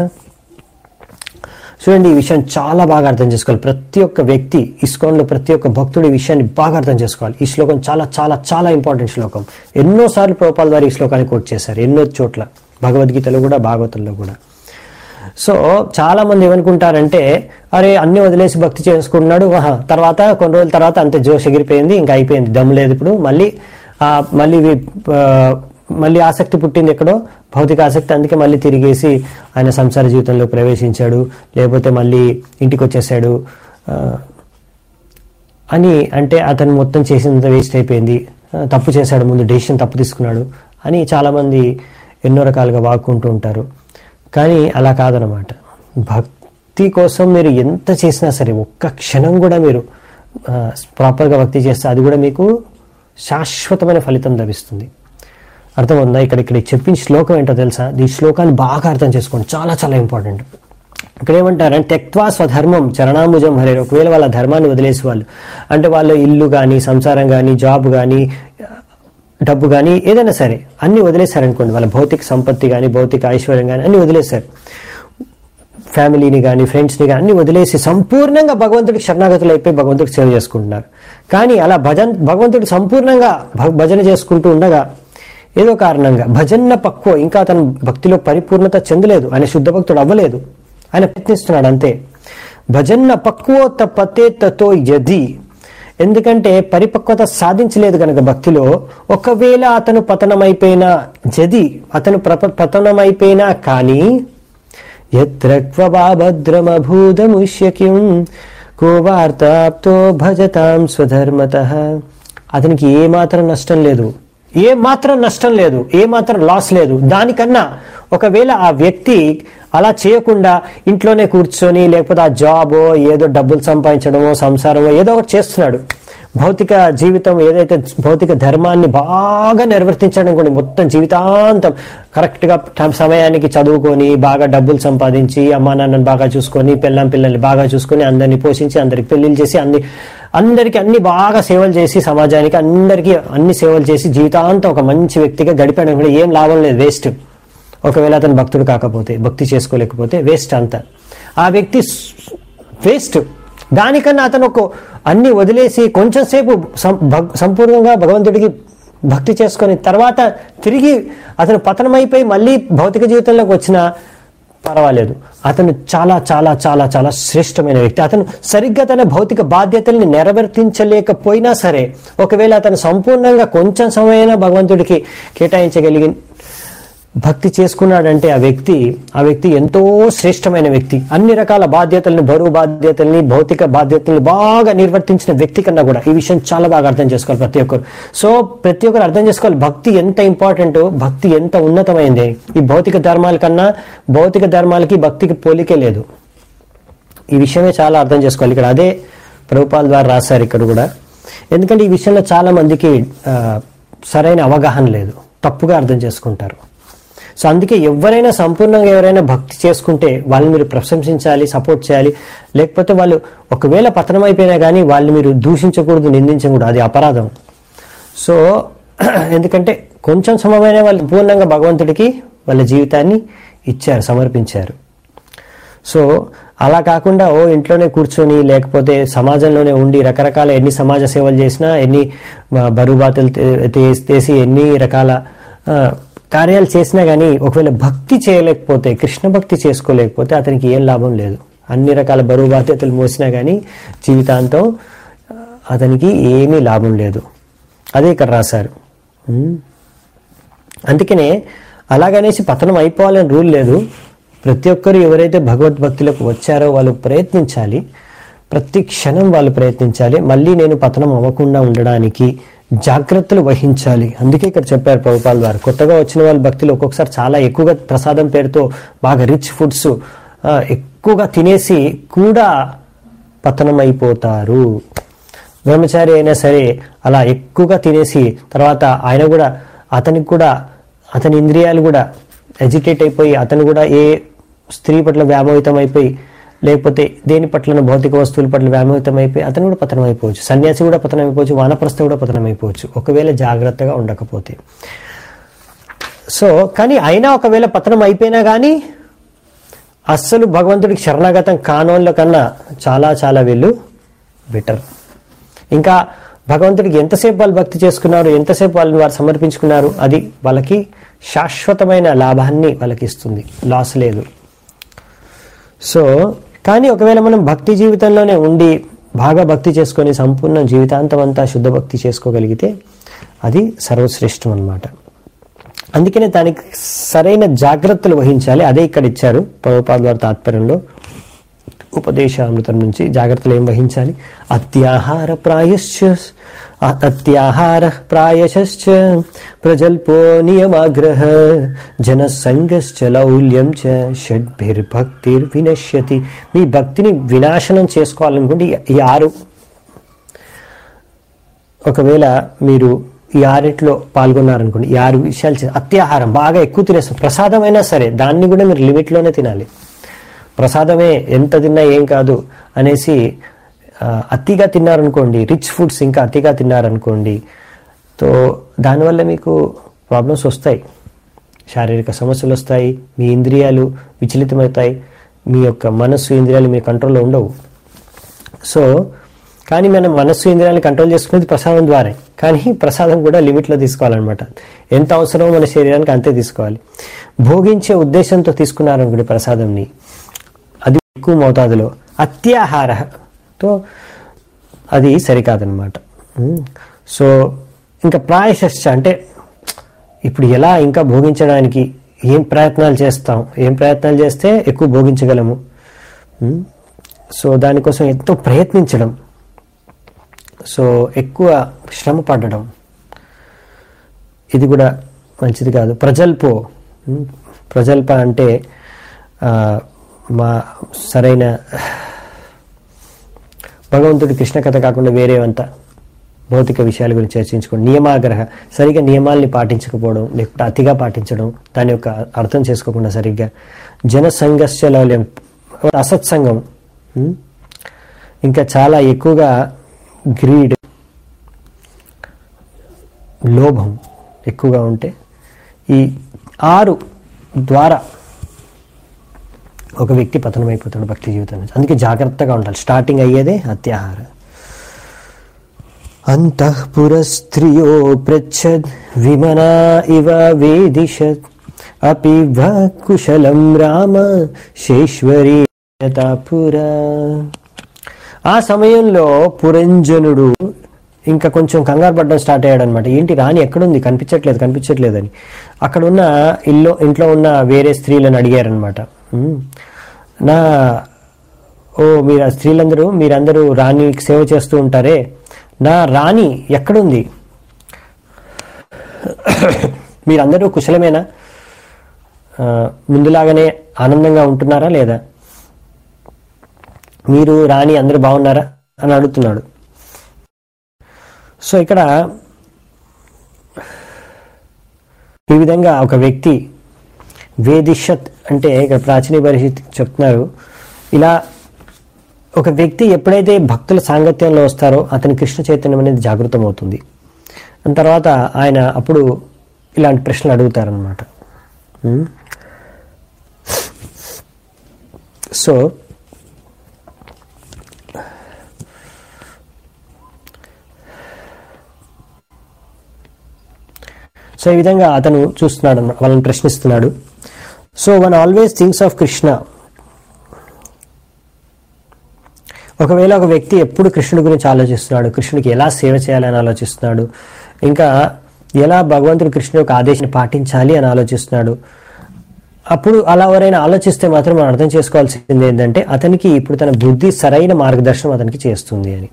Speaker 1: చూడండి ఈ విషయం చాలా బాగా అర్థం చేసుకోవాలి ప్రతి ఒక్క వ్యక్తి ఇస్కాన్లో ప్రతి ఒక్క భక్తుడు ఈ విషయాన్ని బాగా అర్థం చేసుకోవాలి ఈ శ్లోకం చాలా చాలా చాలా ఇంపార్టెంట్ శ్లోకం ఎన్నోసార్లు ప్రభుపాల ద్వారా ఈ శ్లోకాన్ని కోట్ చేశారు ఎన్నో చోట్ల భగవద్గీతలో కూడా భాగవతంలో కూడా సో చాలా మంది ఏమనుకుంటారంటే అరే అన్ని వదిలేసి భక్తి చేసుకుంటున్నాడు ఆహా తర్వాత కొన్ని రోజుల తర్వాత అంతే జోష్ ఎగిరిపోయింది ఇంకా అయిపోయింది దమ్ము లేదు ఇప్పుడు మళ్ళీ ఆ, మళ్ళీ వి- ఆ, మళ్ళీ ఆసక్తి పుట్టింది ఎక్కడో భౌతిక ఆసక్తి అందుకే మళ్ళీ తిరిగేసి ఆయన సంసార జీవితంలో ప్రవేశించాడు లేకపోతే మళ్ళీ ఇంటికి వచ్చేసాడు ఆ, అని అంటే అతను మొత్తం చేసినంత వేస్ట్ అయిపోయింది ఆ, తప్పు చేశాడు ముందు డెసిషన్ తప్పు తీసుకున్నాడు అని చాలామంది ఎన్నో రకాలుగా వాక్కుంటూ ఉంటారు కానీ అలా కాదనమాట భక్తి కోసం మీరు ఎంత చేసినా సరే ఒక్క క్షణం కూడా మీరు ఆ, ప్రాపర్గా భక్తి చేస్తే అది కూడా మీకు శాశ్వతమైన ఫలితం లభిస్తుంది అర్థమవుతుందా ఇక్కడ ఇక్కడ చెప్పిన శ్లోకం ఏంటో తెలుసా ఈ శ్లోకాన్ని బాగా అర్థం చేసుకోండి చాలా చాలా ఇంపార్టెంట్ ఇక్కడ ఏమంటారంటే తెక్వా స్వధర్మం చరణాంబుజం హరే ఒకవేళ వాళ్ళ ధర్మాన్ని వదిలేసి వాళ్ళు అంటే వాళ్ళ ఇల్లు కానీ సంసారం కానీ జాబ్ కానీ డబ్బు కానీ ఏదైనా సరే అన్ని వదిలేశారనుకోండి వాళ్ళ భౌతిక సంపత్తి కానీ భౌతిక ఐశ్వర్యం కానీ అన్ని వదిలేశారు ఫ్యామిలీని కానీ ఫ్రెండ్స్ని కానీ అన్ని వదిలేసి సంపూర్ణంగా భగవంతుడికి శరణాగతులు అయిపోయి భగవంతుడికి సేవ చేసుకుంటున్నారు కానీ అలా భజన్ భగవంతుడు సంపూర్ణంగా భ- భజన చేసుకుంటూ ఉండగా ఏదో కారణంగా భజన పక్కువ ఇంకా అతను భక్తిలో పరిపూర్ణత చెందలేదు ఆయన శుద్ధ భక్తుడు అవ్వలేదు ఆయన ప్రయత్నిస్తున్నాడు అంతే భజన్న పక్వోత పతేతతో యది ఎందుకంటే పరిపక్వత సాధించలేదు కనుక భక్తిలో ఒకవేళ అతను పతనమైపోయినా జది అతను ప్రప- పతనమైపోయినా కానీ యత్రక్వభద్రమభూతముష్య కిం కో వార్తాప్తో భజతాం స్వధర్మత అతనికి ఏ మాత్రం నష్టం లేదు ఏ మాత్రం నష్టం లేదు ఏ మాత్రం లాస్ లేదు దానికన్నా ఒకవేళ ఆ వ్యక్తి అలా చేయకుండా ఇంట్లోనే కూర్చొని లేకపోతే ఆ జాబో ఏదో డబ్బులు సంపాదించడమో సంసారమో ఏదో ఒకటి చేస్తున్నాడు భౌతిక జీవితం ఏదైతే భౌతిక ధర్మాన్ని బాగా నిర్వర్తించడం కూడా మొత్తం జీవితాంతం కరెక్ట్గా టైం- సమయానికి చదువుకొని బాగా డబ్బులు సంపాదించి అమ్మా నాన్నని బాగా చూసుకొని పిల్లం పిల్లల్ని బాగా చూసుకొని అందరిని పోషించి అందరికి పెళ్లిళ్ళు చేసి అన్ని అందరికీ అన్ని బాగా సేవలు చేసి సమాజానికి అందరికీ అన్ని సేవలు చేసి జీవితాంతం ఒక మంచి వ్యక్తిగా గడిపడం కూడా ఏం లాభం లేదు వేస్ట్ ఒకవేళ అతను భక్తుడు కాకపోతే భక్తి చేసుకోలేకపోతే వేస్ట్ అంతా ఆ వ్యక్తి వేస్ట్ దానికన్నా అతను ఒక అన్ని వదిలేసి కొంచెం సేపు సం- భగ్- సంపూర్ణంగా భగవంతుడికి భక్తి చేసుకొని తర్వాత తిరిగి అతను పతనమైపోయి మళ్ళీ భౌతిక జీవితంలోకి వచ్చినా పర్వాలేదు అతను చాలా చాలా చాలా చాలా శ్రేష్టమైన వ్యక్తి అతను సరిగ్గా తన భౌతిక బాధ్యతల్ని నెరవేర్తించలేకపోయినా సరే ఒకవేళ అతను సంపూర్ణంగా కొంచెం సమయమైనా భగవంతుడికి కేటాయించగలిగి భక్తి చేసుకున్నాడంటే ఆ వ్యక్తి ఆ వ్యక్తి ఎంతో శ్రేష్టమైన వ్యక్తి అన్ని రకాల బాధ్యతల్ని బరువు బాధ్యతల్ని భౌతిక బాధ్యతల్ని బాగా నిర్వర్తించిన వ్యక్తి కన్నా కూడా ఈ విషయం చాలా బాగా అర్థం చేసుకోవాలి ప్రతి ఒక్కరు సో ప్రతి ఒక్కరు అర్థం చేసుకోవాలి భక్తి ఎంత ఇంపార్టెంట్ భక్తి ఎంత ఉన్నతమైంది ఈ భౌతిక ధర్మాల కన్నా భౌతిక ధర్మాలకి భక్తికి పోలికే లేదు ఈ విషయమే చాలా అర్థం చేసుకోవాలి ఇక్కడ అదే ప్రభుపాల్ ద్వారా రాశారు ఇక్కడ కూడా ఎందుకంటే ఈ విషయంలో చాలా మందికి ఆ, సరైన అవగాహన లేదు తప్పుగా అర్థం చేసుకుంటారు సో అందుకే ఎవరైనా సంపూర్ణంగా ఎవరైనా భక్తి చేసుకుంటే వాళ్ళని మీరు ప్రశంసించాలి సపోర్ట్ చేయాలి లేకపోతే వాళ్ళు ఒకవేళ పతనం అయిపోయినా కానీ వాళ్ళని మీరు దూషించకూడదు నిందించకూడదు అది అపరాధం సో ఎందుకంటే కొంచెం సమయమైన వాళ్ళు పూర్ణంగా భగవంతుడికి వాళ్ళ జీవితాన్ని ఇచ్చారు సమర్పించారు సో అలా కాకుండా ఓ ఇంట్లోనే కూర్చొని లేకపోతే సమాజంలోనే ఉండి రకరకాల ఎన్ని సమాజ సేవలు చేసినా ఎన్ని ఆ, బరువు బాతులు తే- తే- తీసి ఎన్ని రకాల ఆ, కార్యాలు చేసినా కానీ ఒకవేళ భక్తి చేయలేకపోతే కృష్ణ భక్తి చేసుకోలేకపోతే అతనికి ఏం లాభం లేదు అన్ని రకాల బరువు బాధ్యతలు మోసినా కానీ జీవితాంతం ఆ, అతనికి ఏమీ లాభం లేదు అదే ఇక్కడ రాశారు ఉమ్. అందుకనే అలాగనేసి పతనం అయిపోవాలని రూల్ లేదు ప్రతి ఒక్కరు ఎవరైతే భగవద్భక్తులకు వచ్చారో వాళ్ళు ప్రయత్నించాలి ప్రతి క్షణం వాళ్ళు ప్రయత్నించాలి మళ్ళీ నేను పతనం అవ్వకుండా ఉండడానికి జాగ్రత్తలు వహించాలి అందుకే ఇక్కడ చెప్పారు ప్రభుపాల్ వారు కొత్తగా వచ్చిన వాళ్ళ భక్తులు ఒక్కొక్కసారి చాలా ఎక్కువగా ప్రసాదం పేరుతో బాగా రిచ్ ఫుడ్స్ ఎక్కువగా తినేసి కూడా పతనం అయిపోతారు బ్రహ్మచారి అయినా సరే అలా ఎక్కువగా తినేసి తర్వాత ఆయన కూడా అతనికి కూడా అతని ఇంద్రియాలు కూడా ఎజిటేట్ అయిపోయి అతను కూడా ఏ స్త్రీ పట్ల వ్యామోహితం అయిపోయి లేకపోతే దేని పట్ల భౌతిక వస్తువుల పట్ల వ్యామోహితం అయిపోయి అతను కూడా పతనం అయిపోవచ్చు సన్యాసి కూడా పతనం అయిపోవచ్చు వానప్రస్థ కూడా పతనం అయిపోవచ్చు ఒకవేళ జాగ్రత్తగా ఉండకపోతే సో కానీ అయినా ఒకవేళ పతనం అయిపోయినా కానీ అస్సలు భగవంతుడికి శరణాగతం కానోళ్ళ కన్నా చాలా చాలా వీళ్ళు బెటర్ ఇంకా భగవంతుడికి ఎంతసేపు వాళ్ళు భక్తి చేసుకున్నారు ఎంతసేపు వాళ్ళని వారు సమర్పించుకున్నారు అది వాళ్ళకి శాశ్వతమైన లాభాన్ని వాళ్ళకి ఇస్తుంది లాస్ లేదు సో కానీ ఒకవేళ మనం భక్తి జీవితంలోనే ఉండి బాగా భక్తి చేసుకొని సంపూర్ణ జీవితాంతం అంతా శుద్ధ భక్తి చేసుకోగలిగితే అది సర్వశ్రేష్టం అన్నమాట అందుకనే దానికి సరైన జాగ్రత్తలు వహించాలి అదే ఇక్కడ ఇచ్చారు ప్రభుపాద వారి తాత్పర్యంలో ఉపదేశామృతం నుంచి జాగ్రత్తలు ఏం వహించాలి అత్యాహార ప్రాయశ్చ అత్యాహార ప్రాయశ్చ ప్రజల్పో నియమాగ్రహ జనసంగశ్చ లౌల్యం చ షడ్భిర్భక్తిర్ వినశ్యతి మీ భక్తిని వినాశనం చేసుకోవాలనుకుంటే ఈ- ఈ ఆరు ఒకవేళ మీరు ఈ ఆరిట్లో పాల్గొన్నారనుకోండి ఈ ఆరు విషయాలు చే- అత్యాహారం బాగా ఎక్కువ తినేస్తాం ప్రసాదం అయినా సరే దాన్ని కూడా మీరు లిమిట్లోనే తినాలి ప్రసాదమే ఎంత తిన్నా ఏం కాదు అనేసి ఆ, అతిగా తిన్నారనుకోండి రిచ్ ఫుడ్స్ ఇంకా అతిగా తిన్నారనుకోండి తో దానివల్ల మీకు ప్రాబ్లమ్స్ వస్తాయి శారీరక సమస్యలు వస్తాయి మీ ఇంద్రియాలు విచలితమవుతాయి మీ యొక్క మనస్సు ఇంద్రియాలు మీ కంట్రోల్లో ఉండవు సో కానీ మనం మనస్సు ఇంద్రియాలను కంట్రోల్ చేసుకునేది ప్రసాదం ద్వారా కానీ ప్రసాదం కూడా లిమిట్లో తీసుకోవాలన్నమాట ఎంత అవసరమో మన శరీరానికి అంతే తీసుకోవాలి భోగించే ఉద్దేశంతో తీసుకున్నారనుకోండి ప్రసాదంని అది ఎక్కువ మోతాదులో అత్యాహారతో అది సరికాదనమాట ఉమ్. సో ఇంకా ప్రాయశ్చ అంటే ఇప్పుడు ఎలా ఇంకా భోగించడానికి ఏం ప్రయత్నాలు చేస్తాం ఏం ప్రయత్నాలు చేస్తే ఎక్కువ భోగించగలము ఉమ్. సో దానికోసం ఎంతో ప్రయత్నించడం సో ఎక్కువ శ్రమ పడడం ఇది కూడా మంచిది కాదు ప్రజల్పో ఉమ్, ప్రజల్ప అంటే ఆ, మా సరైన భగవంతుడి కృష్ణ కథ కాకుండా వేరేవంతా భౌతిక విషయాల గురించి చర్చించుకోండి నియమాగ్రహ సరిగ్గా నియమాల్ని పాటించకపోవడం లేకపోతే అతిగా పాటించడం దాని యొక్క అర్థం చేసుకోకుండా సరిగ్గా జనసంఘర్ష లౌల్యం అసత్సంగం ఉమ్, ఇంకా చాలా ఎక్కువగా గ్రీడ్ లోభం ఎక్కువగా ఉంటే ఈ ఆరు ద్వారా ఒక వ్యక్తి పతనమైపోతాడు భక్తి జీవితం నుంచి అందుకే జాగ్రత్తగా ఉండాలి స్టార్టింగ్ అయ్యేదే అత్యాహార అంతఃపుర స్త్రియో పృచ్చద్ విమనా ఇవ వేదిషత్ అపి వ కుశలం రామ శేశ్వరీ యథాపుర ఆ సమయంలో పురంజనుడు ఇంకా కొంచెం కంగారు పడడం స్టార్ట్ అయ్యాడు అనమాట ఏంటి రాణి ఎక్కడుంది కనిపించట్లేదు కనిపించట్లేదు అని అక్కడ ఉన్న ఇల్లు ఇంట్లో ఉన్న వేరే స్త్రీలను అడిగారనమాట "ఉమ్, నా ఓ మీరు ఆ స్త్రీలందరూ మీరందరూ రాణికి సేవ చేస్తూ ఉంటారే నా రాణి ఎక్కడుంది మీరందరూ కుశలమేనా ఆ, ముందులాగానే ఆనందంగా ఉంటున్నారా లేదా మీరు రాణి అందరూ బాగున్నారా అని అడుగుతున్నాడు సో ఇక్కడ ఈ విధంగా ఒక వ్యక్తి వేదిషత్ అంటే ఇక్కడ ప్రాచీన పరిస్థితి చెప్తున్నారు ఇలా ఒక వ్యక్తి ఎప్పుడైతే భక్తుల సాంగత్యంలో వస్తారో అతని కృష్ణ చైతన్యం అనేది జాగృతం అవుతుంది దాని తర్వాత ఆయన అప్పుడు ఇలాంటి ప్రశ్నలు అడుగుతారనమాట ఉమ్. సో సో ఈ విధంగా అతను చూస్తున్నాడు అన్నమాట. వాళ్ళని ప్రశ్నిస్తున్నాడు so one always things of Krishna ఒకవేళ ఒక వ్యక్తి ఎప్పుడు కృష్ణుడి గురించి ఆలోచిస్తున్నాడు కృష్ణుడికి ఎలా సేవ చేయాలని ఆలోచిస్తున్నాడు ఇంకా ఎలా భగవంతుడు కృష్ణుడి యొక్క ఆదేశాన్ని పాటించాలి అని ఆలోచిస్తున్నాడు అప్పుడు అలా ఎవరైనా ఆలోచిస్తే మాత్రం మనం అర్థం చేసుకోవాల్సింది ఏంటంటే అతనికి ఇప్పుడు తన బుద్ధి సరైన మార్గదర్శనం అతనికి చేస్తుంది అని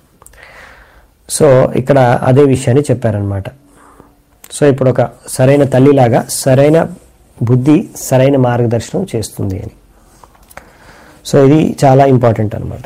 Speaker 1: సో ఇక్కడ అదే విషయాన్ని చెప్పారనమాట సో ఇప్పుడు ఒక సరైన తల్లిలాగా సరైన బుద్ధి సరైన మార్గదర్శనం చేస్తుంది అని సో ఇది చాలా ఇంపార్టెంట్ అనమాట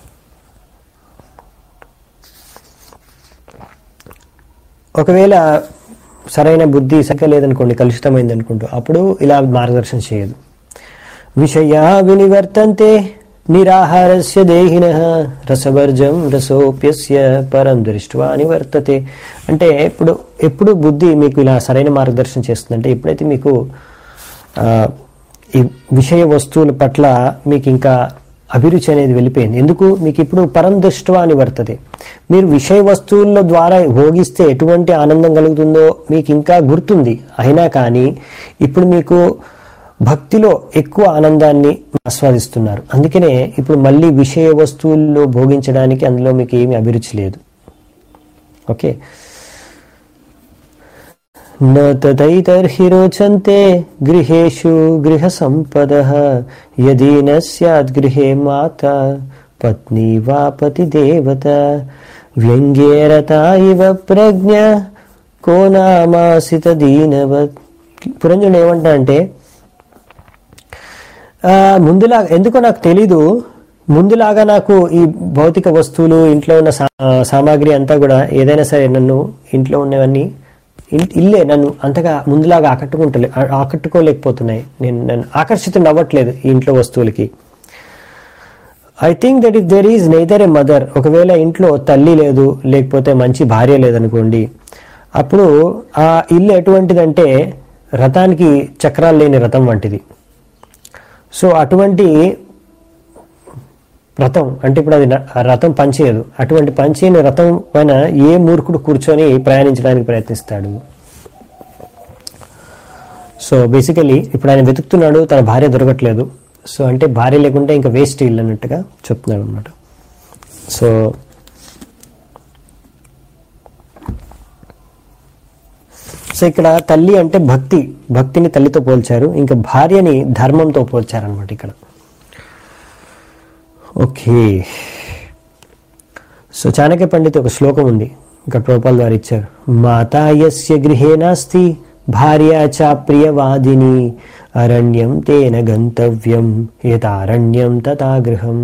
Speaker 1: ఒకవేళ సరైన బుద్ధి సరిగ్గా లేదనుకోండి కలుషితమైంది అనుకుంటూ అప్పుడు ఇలా మార్గదర్శనం చేయదు విషయా వినివర్తంతే నిరాహారస్య దేహిన రసవర్జం రసోప్యస్య పరం దృష్ట్వా నివర్తతే అంటే ఇప్పుడు ఎప్పుడు బుద్ధి మీకు ఇలా సరైన మార్గదర్శనం చేస్తుందంటే ఎప్పుడైతే మీకు ఆ, ఈ విషయ వస్తువుల పట్ల మీకు ఇంకా అభిరుచి అనేది వెళ్ళిపోయింది ఎందుకు మీకు ఇప్పుడు పరం దృష్ట్వా అని వర్తతే మీరు విషయ వస్తువుల ద్వారా భోగిస్తే ఎటువంటి ఆనందం కలుగుతుందో మీకు ఇంకా గుర్తుంది అయినా కానీ ఇప్పుడు మీకు భక్తిలో ఎక్కువ ఆనందాన్ని ఆస్వాదిస్తున్నారు అందుకనే ఇప్పుడు మళ్ళీ విషయ వస్తువుల్లో భోగించడానికి అందులో మీకు ఏమీ అభిరుచి లేదు ఓకే न तथैतर्हि रोचन्ते गृहेषु गृहसम्पदः यदि न स्यात् गृहे माता पत्नी वा पतिदेवता व्यङ्ग्ये रता इव प्रज्ञ को नामासित దీనవత్ పురంజుడు ఏమంటా అంటే ఆ, ముందులా ఎందుకో నాకు తెలీదు ముందులాగా నాకు ఈ భౌతిక వస్తువులు ఇంట్లో ఉన్న సా- సామాగ్రి అంతా కూడా ఏదైనా సరే నన్ను ఇంట్లో ఉన్నవన్నీ ఇల్- ఇల్లే నన్ను అంతగా ముందులాగా ఆకట్టుకుంటలే ఆ- ఆకట్టుకోలేకపోతున్నాయి నేను నన్ను ఆకర్షితులు అవ్వట్లేదు ఈ ఇంట్లో వస్తువులకి I think that if there is neither a mother ఒకవేళ ఇంట్లో తల్లి లేదు లేకపోతే మంచి భార్య లేదనుకోండి అప్పుడు ఆ ఇల్లు ఎటువంటిదంటే రథానికి చక్రాలు లేని రథం వంటిది సో అటువంటి రథం అంటే ఇప్పుడు అది న- ఆ రథం పనిచేయదు అటువంటి పనిచేయని రథం పైన ఏ మూర్ఖుడు కూర్చొని ప్రయాణించడానికి ప్రయత్నిస్తాడు సో బేసికలీ ఇప్పుడు ఆయన వెతుకుతున్నాడు తన భార్య దొరకట్లేదు సో అంటే భార్య లేకుంటే ఇంకా వేస్ట్ ఇల్లు అన్నట్టుగా చెప్తున్నాడు అనమాట సో సో ఇక్కడ తల్లి అంటే భక్తి భక్తిని తల్లితో పోల్చారు ఇంకా భార్యని ధర్మంతో పోల్చారనమాట ఇక్కడ ఓకే సో చాణక్య పండిత్ ఒక శ్లోకం ఉంది ఇంకా ప్రోపాల్ ద్వారా ఇచ్చారు మాతా యస్య గృహే నాస్తి భార్య చ ప్రియవాదిని అరణ్యం తేన గంతవ్యం ఏతారణ్యం తథా గృహం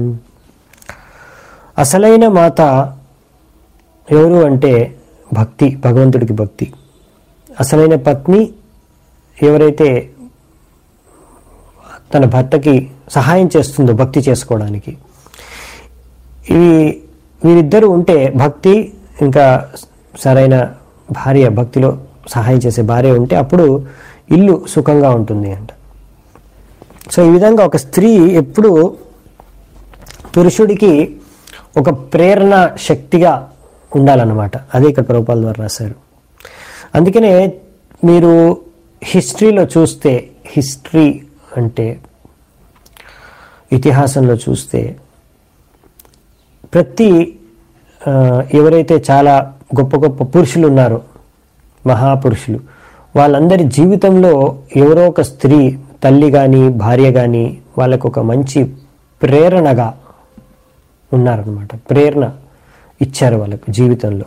Speaker 1: అసలైన మాత ఎవరు అంటే భక్తి భగవంతుడికి భక్తి అసలైన పత్ని ఎవరైతే తన భర్తకి సహాయం చేస్తుందో భక్తి చేసుకోవడానికి ఇవి వీరిద్దరూ ఉంటే భక్తి ఇంకా సరైన భార్య భక్తిలో సహాయం చేసే భార్య ఉంటే అప్పుడు ఇల్లు సుఖంగా ఉంటుంది అంట సో ఈ విధంగా ఒక స్త్రీ ఎప్పుడు పురుషుడికి ఒక ప్రేరణ శక్తిగా ఉండాలన్నమాట అదే ఇక్కడ ప్రభుపాల ద్వారా రాశారు అందుకనే మీరు హిస్టరీలో చూస్తే హిస్టరీ అంటే ఇతిహాసంలో చూస్తే ప్రతి ఆ, ఎవరైతే చాలా గొప్ప గొప్ప పురుషులు ఉన్నారో మహాపురుషులు వాళ్ళందరి జీవితంలో ఎవరో ఒక స్త్రీ తల్లి కానీ భార్య కానీ వాళ్ళకు ఒక మంచి ప్రేరణగా ఉన్నారనమాట ప్రేరణ ఇచ్చారు వాళ్ళకు జీవితంలో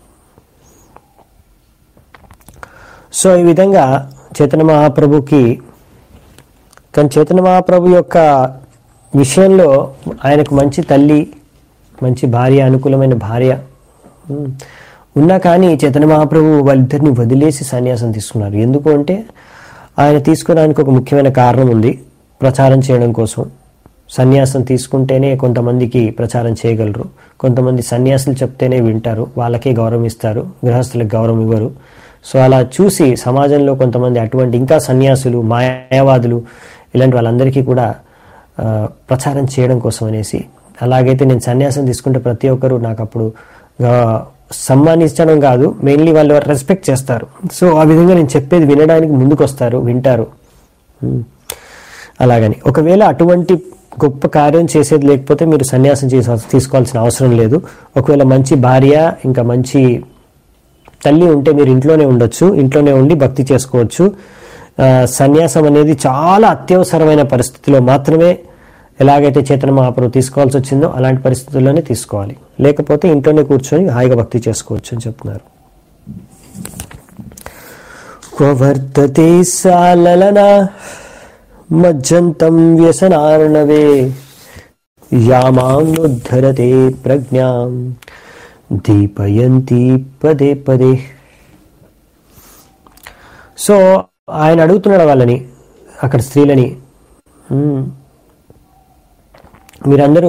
Speaker 1: సో ఈ విధంగా చైతన్య మహాప్రభుకి కానీ చైతన్య మహాప్రభు యొక్క విషయంలో ఆయనకు మంచి తల్లి మంచి భార్య అనుకూలమైన భార్య ఉమ్, ఉన్నా కానీ చైతన్య మహాప్రభు వాళ్ళిద్దరిని వదిలేసి సన్యాసం తీసుకున్నారు ఎందుకు అంటే ఆయన తీసుకోవడానికి ఒక ముఖ్యమైన కారణం ఉంది ప్రచారం చేయడం కోసం సన్యాసం తీసుకుంటేనే కొంతమందికి ప్రచారం చేయగలరు కొంతమంది సన్యాసులు చెప్తేనే వింటారు వాళ్ళకే గౌరవం ఇస్తారు గృహస్థులకు గౌరవం ఇవ్వరు సో అలా చూసి సమాజంలో కొంతమంది అటువంటి ఇంకా సన్యాసులు మాయావాదులు ఇలాంటి వాళ్ళందరికీ కూడా ఆ, ప్రచారం చేయడం కోసం అనేసి అలాగైతే నేను సన్యాసం తీసుకుంటే ప్రతి ఒక్కరు నాకు అప్పుడు ఆ, సమ్మానించడం కాదు మెయిన్లీ వాళ్ళు రెస్పెక్ట్ చేస్తారు సో ఆ విధంగా నేను చెప్పేది వినడానికి ముందుకు వస్తారు వింటారు ఉమ్. అలాగని ఒకవేళ అటువంటి గొప్ప కార్యం చేసేది లేకపోతే మీరు సన్యాసం చేసా తీసుకోవాల్సిన అవసరం లేదు ఒకవేళ మంచి భార్య ఇంకా మంచి తల్లి ఉంటే మీరు ఇంట్లోనే ఉండొచ్చు ఇంట్లోనే ఉండి భక్తి చేసుకోవచ్చు ఆ, సన్యాసం అనేది చాలా అత్యవసరమైన పరిస్థితిలో మాత్రమే ఎలాగైతే చైతన్య మహాప్రభు తీసుకోవాల్సి వచ్చిందో అలాంటి పరిస్థితుల్లోనే తీసుకోవాలి లేకపోతే ఇంట్లోనే కూర్చొని హాయిగా భక్తి చేసుకోవచ్చు అని చెప్తున్నారు క్వ వర్తతే సాలలనా మజ్జంతం వ్యసనార్ణవే యామాముద్ధరతే ప్రజ్ఞాం దీపయంతి పదే పదే సో ఆయన అడుగుతున్నాడు వాళ్ళని అక్కడ స్త్రీలని "మ్మ్, మీరందరూ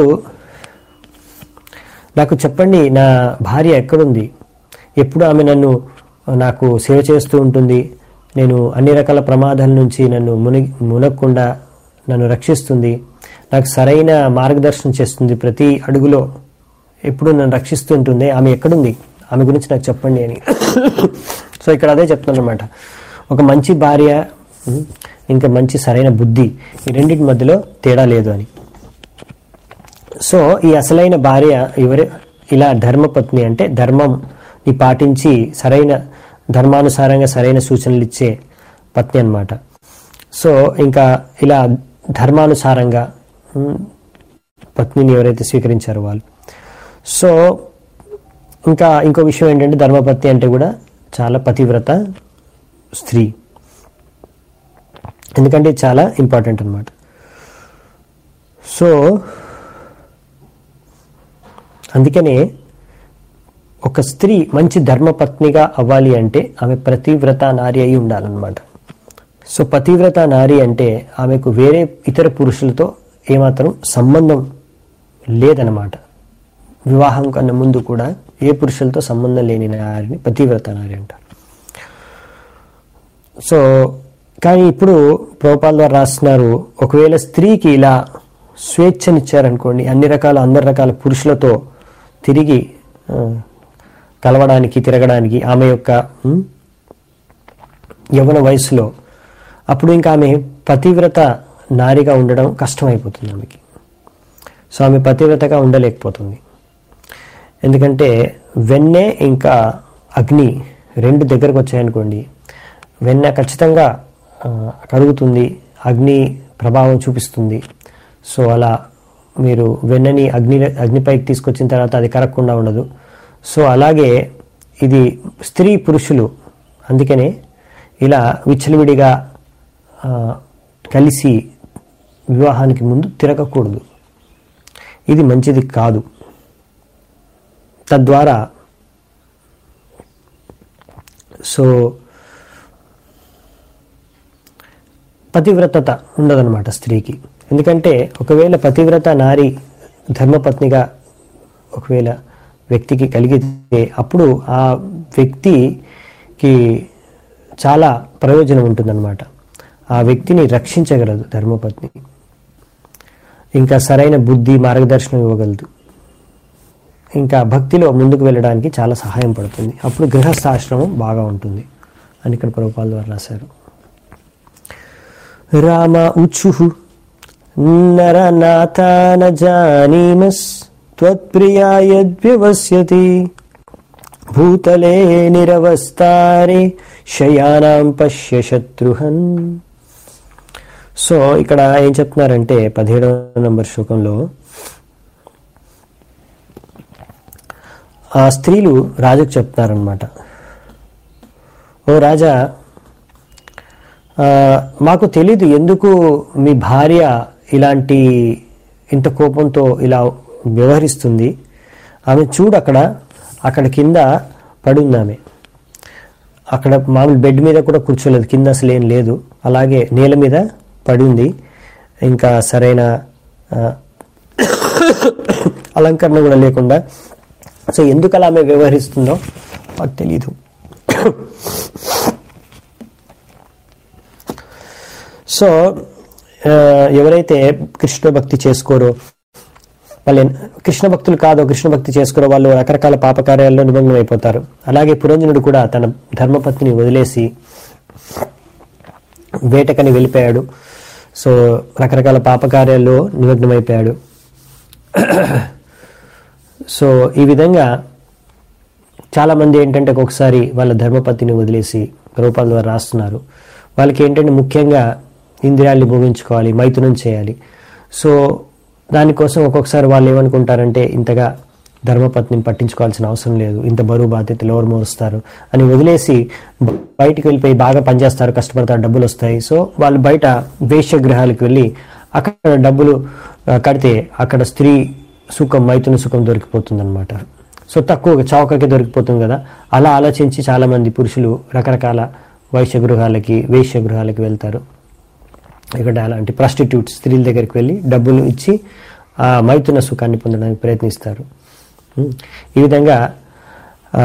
Speaker 1: నాకు చెప్పండి నా భార్య ఎక్కడుంది ఎప్పుడు ఆమె నన్ను నాకు సేవ చేస్తూ ఉంటుంది నేను అన్ని రకాల ప్రమాదాల నుంచి నన్ను మునిగి మునగకుండా నన్ను రక్షిస్తుంది నాకు సరైన మార్గదర్శనం చేస్తుంది ప్రతి అడుగులో ఎప్పుడు నన్ను రక్షిస్తూ ఉంటుంది ఆమె ఎక్కడుంది ఆమె గురించి నాకు చెప్పండి అని సో ఇక్కడ అదే చెప్తున్నాను అనమాట ఒక మంచి భార్య ఉమ్, ఇంకా మంచి సరైన బుద్ధి ఈ రెండింటి మధ్యలో తేడా లేదు అని సో ఈ అసలైన భార్య ఎవరి ఇలా ధర్మపత్ని అంటే ధర్మంని పాటించి సరైన ధర్మానుసారంగా సరైన సూచనలు ఇచ్చే పత్ని అన్నమాట సో ఇంకా ఇలా ధర్మానుసారంగా ఉమ్, పత్నిని ఎవరైతే స్వీకరించారో వాళ్ళు సో ఇంకా ఇంకో విషయం ఏంటంటే ధర్మపత్ని అంటే కూడా చాలా పతివ్రత స్త్రీ ఎందుకంటే ఇది చాలా ఇంపార్టెంట్ అన్నమాట సో అందుకనే ఒక స్త్రీ మంచి ధర్మపత్నిగా అవ్వాలి అంటే ఆమె ప్రతివ్రత నారి అయి ఉండాలన్నమాట సో పతివ్రత నారి అంటే ఆమెకు వేరే ఇతర పురుషులతో ఏమాత్రం సంబంధం లేదనమాట వివాహం కన్నా ముందు కూడా ఏ పురుషులతో సంబంధం లేని నారిని పతివ్రత నారి అంటారు సో కానీ ఇప్పుడు ప్రభుపాల్ ద్వారా రాస్తున్నారు ఒకవేళ స్త్రీకి ఇలా స్వేచ్ఛనిచ్చారనుకోండి అన్ని రకాల అందరి రకాల పురుషులతో తిరిగి ఆ, కలవడానికి తిరగడానికి ఆమె యొక్క ఉమ్, యవ్వన వయసులో అప్పుడు ఇంకా ఆమె పతివ్రత నారిగా ఉండడం కష్టమైపోతుంది ఆమెకి సో ఆమె పతివ్రతగా ఉండలేకపోతుంది ఎందుకంటే వెన్నె ఇంకా అగ్ని రెండు దగ్గరకు వచ్చాయనుకోండి వెన్నె ఖచ్చితంగా ఆ, కరుగుతుంది అగ్ని ప్రభావం చూపిస్తుంది సో అలా మీరు వెన్నని అగ్ని అగ్నిపైకి తీసుకొచ్చిన తర్వాత అది కరగకుండా ఉండదు సో అలాగే ఇది స్త్రీ పురుషులు అందుకనే ఇలా విచ్చలవిడిగా ఆ, కలిసి వివాహానికి ముందు తిరగకూడదు ఇది మంచిది కాదు తద్వారా సో పతివ్రతత ఉండదన్నమాట స్త్రీకి ఎందుకంటే ఒకవేళ పతివ్రత నారి ధర్మపత్నిగా ఒకవేళ వ్యక్తికి కలిగితే అప్పుడు ఆ వ్యక్తికి చాలా ప్రయోజనం ఉంటుందన్నమాట ఆ వ్యక్తిని రక్షించగలదు ధర్మపత్ని ఇంకా సరైన బుద్ధి మార్గదర్శనం ఇవ్వగలదు ఇంకా భక్తిలో ముందుకు వెళ్ళడానికి చాలా సహాయం పడుతుంది అప్పుడు గృహస్థాశ్రమం బాగా ఉంటుంది అని ఇక్కడ ప్రభుపాల్ ద్వారా రాశారు రామ ఉచు నరనాథాన జానీమస్ త్వత్ప్రియాయద్వ్యవస్యతి భూతలే నిరవస్తారే శయానాం పశ్య శత్రుహన్ సో ఇక్కడ ఏం చెప్తున్నారంటే పదిహేడవ నంబర్ శ్లోకంలో ఆ స్త్రీలు రాజుకు చెప్తున్నారనమాట ఓ రాజా ఆ, మాకు తెలీదు ఎందుకు మీ భార్య ఇలాంటి ఇంత కోపంతో ఇలా వ్యవహరిస్తుంది ఆమె చూడు అక్కడ అక్కడ కింద పడుంది ఆమె అక్కడ మామూలు బెడ్ మీద కూడా కూర్చోలేదు కింద అసలు ఏం లేదు అలాగే నేల మీద పడింది ఇంకా సరైన ఆ, అలంకరణ కూడా లేకుండా సో ఎందుకు అలా ఆమె వ్యవహరిస్తుందో మాకు తెలీదు సో ఆ, ఎవరైతే కృష్ణ భక్తి చేసుకోరో వాళ్ళు ఎన్- కృష్ణ భక్తులు కాదో కృష్ణ భక్తి చేసుకోరో వాళ్ళు రకరకాల పాపకార్యాల్లో నిమగ్నం అయిపోతారు అలాగే పురంజనుడు కూడా తన ధర్మపత్నిని వదిలేసి వేటకని వెళ్ళిపోయాడు సో రకరకాల పాపకార్యాల్లో నిమగ్నమైపోయాడు సో ఈ విధంగా చాలామంది ఏంటంటే ఒక్కొక్కసారి వాళ్ళ ధర్మపత్తిని వదిలేసి రూపాల ద్వారా రాస్తున్నారు వాళ్ళకి ఏంటంటే ముఖ్యంగా ఇంద్రియాల్ని భోగించుకోవాలి మైథునం చేయాలి సో దానికోసం ఒక్కొక్కసారి వాళ్ళు ఏమనుకుంటారంటే ఇంతగా ధర్మపత్నిని పట్టించుకోవాల్సిన అవసరం లేదు ఇంత బరువు బాధ్యతలు ఎవరు మోస్తారు అని వదిలేసి బ- బయటికి వెళ్ళిపోయి బాగా పనిచేస్తారు కష్టపడతారు డబ్బులు వస్తాయి సో వాళ్ళు బయట వేశ్యగృహాలకు వెళ్ళి అక్కడ డబ్బులు ఆ, కడితే అక్కడ స్త్రీ సుఖం మైథున సుఖం దొరికిపోతుంది అనమాట సో తక్కువ చౌకకి దొరికిపోతుంది కదా అలా ఆలోచించి చాలామంది పురుషులు రకరకాల వైశ్య గృహాలకి వేశ్య గృహాలకి వెళ్తారు ఇక్కడ అలాంటి ప్రాస్టిట్యూట్ స్త్రీల దగ్గరికి వెళ్ళి డబ్బులు ఇచ్చి ఆ మైథున సుఖాన్ని పొందడానికి ప్రయత్నిస్తారు ఉం. ఈ విధంగా ఆ,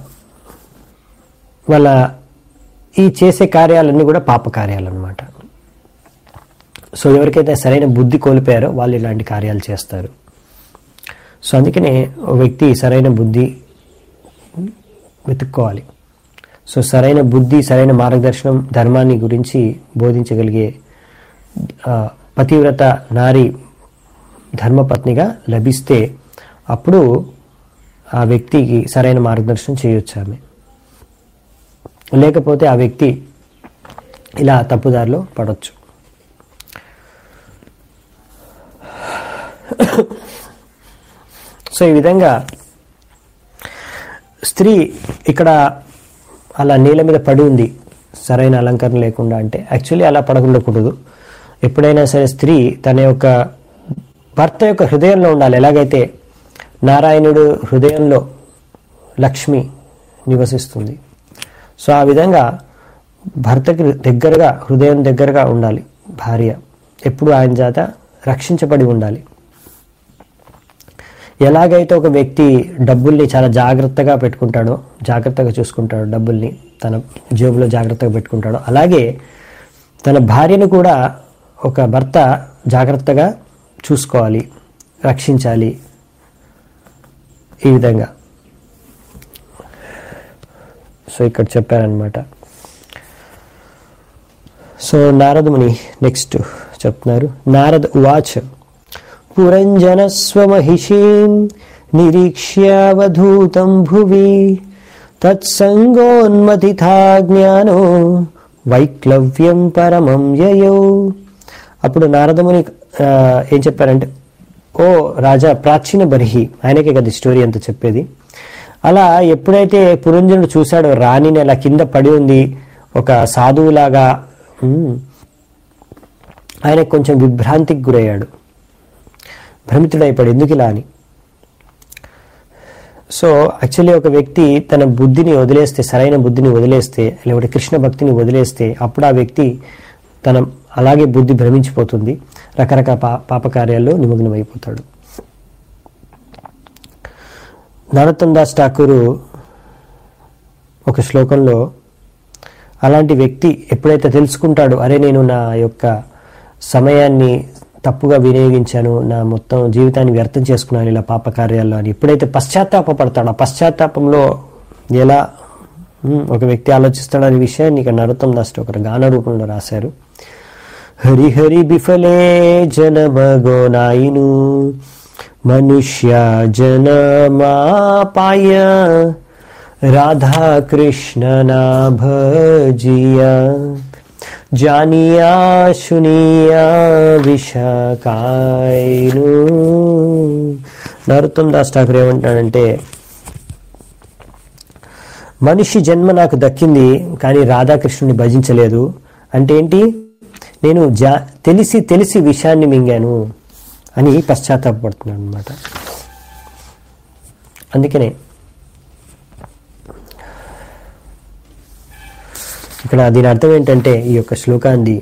Speaker 1: వాళ్ళ ఈ చేసే కార్యాలన్నీ కూడా పాప కార్యాలు అనమాట సో ఎవరికైతే సరైన బుద్ధి కోల్పోయారో వాళ్ళు ఇలాంటి కార్యాలు చేస్తారు సో అందుకనే ఒక వ్యక్తి సరైన బుద్ధి వెతుక్కోవాలి సో సరైన బుద్ధి సరైన మార్గదర్శనం ధర్మాన్ని గురించి బోధించగలిగే ఆ, పతివ్రత నారి ధర్మపత్నిగా లభిస్తే అప్పుడు ఆ వ్యక్తికి సరైన మార్గదర్శనం చేయొచ్చు ఆమె లేకపోతే ఆ వ్యక్తి ఇలా తప్పుదారిలో పడవచ్చు సో ఈ విధంగా స్త్రీ ఇక్కడ అలా నీళ్ళ మీద పడి ఉంది సరైన అలంకరణ లేకుండా అంటే యాక్చువల్లీ అలా పడకుండకూడదు ఎప్పుడైనా సరే స్త్రీ తన యొక్క భర్త యొక్క హృదయంలో ఉండాలి ఎలాగైతే నారాయణుడు హృదయంలో లక్ష్మి నివసిస్తుంది సో ఆ విధంగా భర్తకి దగ్గరగా హృదయం దగ్గరగా ఉండాలి భార్య ఎప్పుడు ఆయన చేత రక్షించబడి ఉండాలి ఎలాగైతే ఒక వ్యక్తి డబ్బుల్ని చాలా జాగ్రత్తగా పెట్టుకుంటాడో జాగ్రత్తగా చూసుకుంటాడో డబ్బుల్ని తన జేబులో జాగ్రత్తగా పెట్టుకుంటాడో అలాగే తన భార్యను కూడా ఒక భర్త జాగ్రత్తగా చూసుకోవాలి రక్షించాలి ఈ విధంగా సో ఇక్కడ చెప్పారనమాట సో నారదముని నెక్స్ట్ చెప్తున్నారు నారద ఉవాచ పురంజన స్వమహిషీం నిరీక్ష్యావధూతం భువి తత్సంగోన్మతిథా జ్ఞానో వైక్లవ్యం పరమం యయో అప్పుడు నారదముని ఆ, ఏం చెప్పారంటే ఓ రాజా ప్రాచీన బర్హి ఆయనకే కదా ఈ స్టోరీ అంతా చెప్పేది అలా ఎప్పుడైతే పురంజనుడు చూశాడో రాణిని అలా కింద పడి ఉంది ఒక సాధువులాగా ఉమ్, ఆయన కొంచెం విభ్రాంతికి గురయ్యాడు భ్రమితుడైపోయాడు ఎందుకు ఇలా అని సో యాక్చువల్లీ ఒక వ్యక్తి తన బుద్ధిని వదిలేస్తే సరైన బుద్ధిని వదిలేస్తే లేకపోతే కృష్ణ భక్తిని వదిలేస్తే అప్పుడు ఆ వ్యక్తి తన అలాగే బుద్ధి భ్రమించిపోతుంది రకరకాల పా పాపకార్యాల్లో నిమగ్నమైపోతాడు నరోత్తం దాస్ ఠాకూరు ఒక శ్లోకంలో అలాంటి వ్యక్తి ఎప్పుడైతే తెలుసుకుంటాడో అరే నేను నా యొక్క సమయాన్ని తప్పుగా వినియోగించాను నా మొత్తం జీవితాన్ని వ్యర్థం చేసుకున్నాను ఇలా పాప కార్యాల్లో అని ఎప్పుడైతే పశ్చాత్తాపడతాడో ఆ పశ్చాత్తాపంలో ఎలా ఉమ్, ఒక వ్యక్తి ఆలోచిస్తాడు అనే విషయాన్ని ఇక్కడ నరోత్తం దాస్ ఒక గాన రూపంలో రాశారు హరి హరి బిఫలే జనమగోనాయిను మనుష్య జనమాపాయ రాధా కృష్ణ నా భజియా జానియా శునియా విషకాయను నరోత్తం దాస్ ఠాకూర్ ఏమంటాడంటే మనిషి జన్మ నాకు దక్కింది కానీ రాధాకృష్ణుని భజించలేదు అంటే ఏంటి నేను జా తెలిసి తెలిసి విషయాన్ని మింగాను అని పశ్చాత్తాపడుతున్నాను అనమాట అందుకనే ఇక్కడ దీని అర్థం ఏంటంటే ఈ యొక్క శ్లోకాన్ని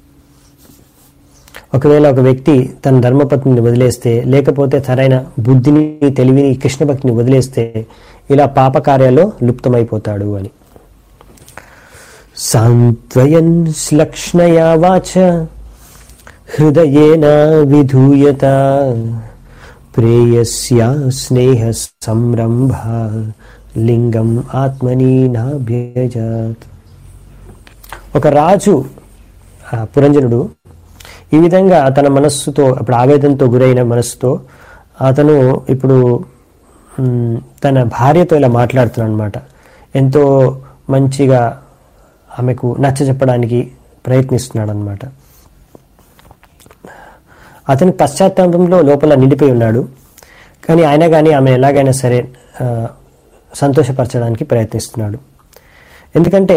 Speaker 1: ఒకవేళ ఒక వ్యక్తి తన ధర్మపత్నిని వదిలేస్తే లేకపోతే సరైన బుద్ధిని తెలివిని కృష్ణ భక్తిని వదిలేస్తే ఇలా పాపకార్యాల్లో లుప్తమైపోతాడు అని సాంత్వయన్ శ్లక్ష్ణయా వాచ హృదయేన విధూయత ప్రేయస్యా స్నేహ సంరంభ లింగం ఆత్మని నాభ్యజాత్ ఒక రాజు ఆ పురంజనుడు ఈ విధంగా తన మనస్సుతో అప్పుడు ఆవేదనతో గురైన మనస్సుతో అతను ఇప్పుడు మ్, తన భార్యతో ఇలా మాట్లాడుతున్నాడు అనమాట ఎంతో మంచిగా ఆమెకు నచ్చ చెప్పడానికి ప్రయత్నిస్తున్నాడు అనమాట అతని పశ్చాత్తాపంలో లోపల నిండిపోయి ఉన్నాడు కానీ ఆయన కానీ ఆమె ఎలాగైనా సరే ఆ, సంతోషపరచడానికి ప్రయత్నిస్తున్నాడు ఎందుకంటే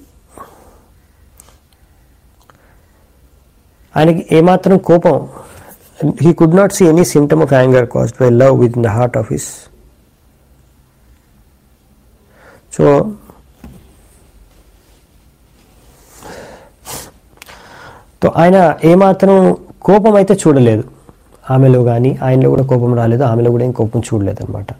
Speaker 1: ఆయనకి ఏమాత్రం కోపం he could not see any symptom of anger caused by love with in the heart of his so తో ఆయన ఏమాత్రం కోపం అయితే చూడలేదు ఆమెలో కానీ ఆయనలో కూడా కోపం రాలేదు ఆమెలో కూడా ఏం కోపం చూడలేదు అనమాట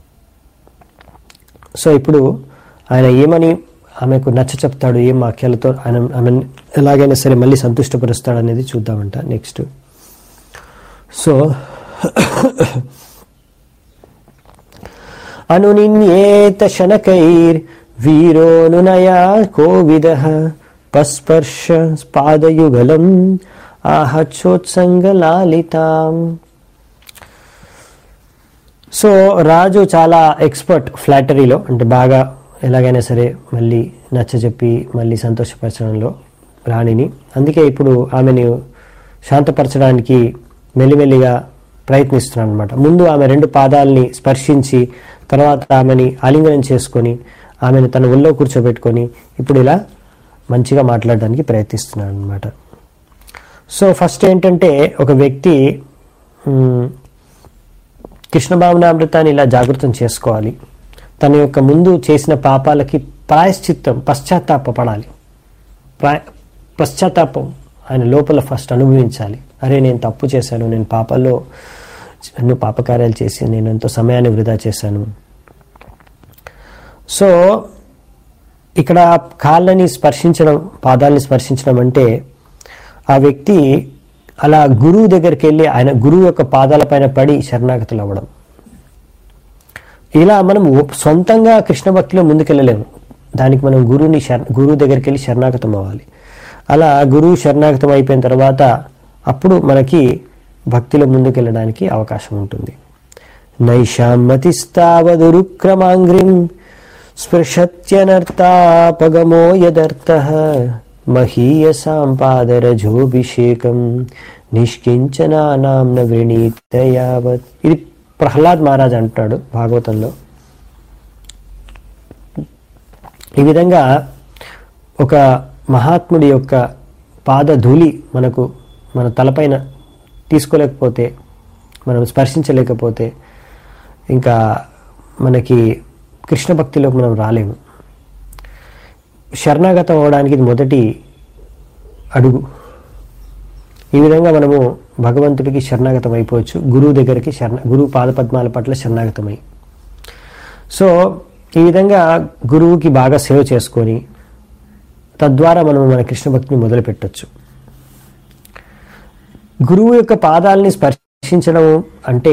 Speaker 1: సో ఇప్పుడు ఆయన ఏమని ఆమెకు నచ్చ చెప్తాడు ఏం వాక్యాలతో ఆయన ఆమెను ఎలాగైనా సరే మళ్ళీ సంతుష్టపరుస్తాడు అనేది చూద్దామంట నెక్స్ట్ సో అనునిన్యేత శనకైర్ వీరోనునయా కోవిద పస్పర్శ పాదయుగలం ఆహచ్చోత్సంగలాలితాం సో రాజు చాలా ఎక్స్పర్ట్ ఫ్లాటరీలో అంటే బాగా ఎలాగైనా సరే మళ్ళీ నచ్చ చెప్పి మళ్ళీ సంతోషపరచడంలో రాణిని అందుకే ఇప్పుడు ఆమెను శాంతపరచడానికి మెల్లిమెల్లిగా ప్రయత్నిస్తున్నాను అనమాట ముందు ఆమె రెండు పాదాలని స్పర్శించి తర్వాత ఆమెని ఆలింగనం చేసుకొని ఆమెను తన ఒళ్ళో కూర్చోబెట్టుకొని ఇప్పుడు ఇలా మంచిగా మాట్లాడడానికి ప్రయత్నిస్తున్నాను అనమాట సో ఫస్ట్ ఏంటంటే ఒక వ్యక్తి మ్, కృష్ణ భావనామృతాన్ని ఇలా జాగృతం చేసుకోవాలి తన యొక్క ముందు చేసిన పాపాలకి ప్రాయశ్చిత్తం పశ్చాత్తాపడాలి ప్రా పశ్చాత్తాపం ఆయన లోపల ఫస్ట్ అనుభవించాలి అరే నేను తప్పు చేశాను నేను పాపాల్లో ఎన్నో పాపకార్యాలు చేసి నేను ఎంతో సమయాన్ని వృధా చేశాను సో ఇక్కడ కాళ్ళని స్పర్శించడం పాదాలని స్పర్శించడం అంటే ఆ వ్యక్తి అలా గురువు దగ్గరికి వెళ్ళి ఆయన గురువు యొక్క పాదాలపైన పడి శరణాగతులు అవ్వడం ఇలా మనం ఒప్- సొంతంగా కృష్ణ భక్తిలో ముందుకెళ్ళలేము దానికి మనం గురువుని శర గురువు దగ్గరికి వెళ్ళి శరణాగతం అవ్వాలి అలా గురువు శరణాగతం అయిపోయిన తర్వాత అప్పుడు మనకి భక్తిలో ముందుకెళ్ళడానికి అవకాశం ఉంటుంది నైషామతిస్తావదురుక్రమాంగ్రిం స్పృశత్యనర్తాపగమో యదర్థ మహీయసాం పాదరజోభిషేకం నిష్కించనానాం న వృణీత యావత్ ఇది ప్రహ్లాద్ మహారాజ్ అంటాడు భాగవతంలో ఈ విధంగా ఒక మహాత్ముడి యొక్క పాదధూళి మనకు మన తలపైన తీసుకోలేకపోతే మనం స్పర్శించలేకపోతే ఇంకా మనకి కృష్ణ భక్తిలోకి మనం రాలేము శరణాగతం అవ్వడానికి ఇది మొదటి అడుగు ఈ విధంగా మనము భగవంతుడికి శరణాగతం అయిపోవచ్చు గురువు దగ్గరికి శరణ గురువు పాదపద్మాల పట్ల శరణాగతమై సో ఈ విధంగా గురువుకి బాగా సేవ చేసుకొని తద్వారా మనం మన కృష్ణ భక్తిని మొదలు పెట్టచ్చు గురువు యొక్క పాదాలని స్పర్శించడం అంటే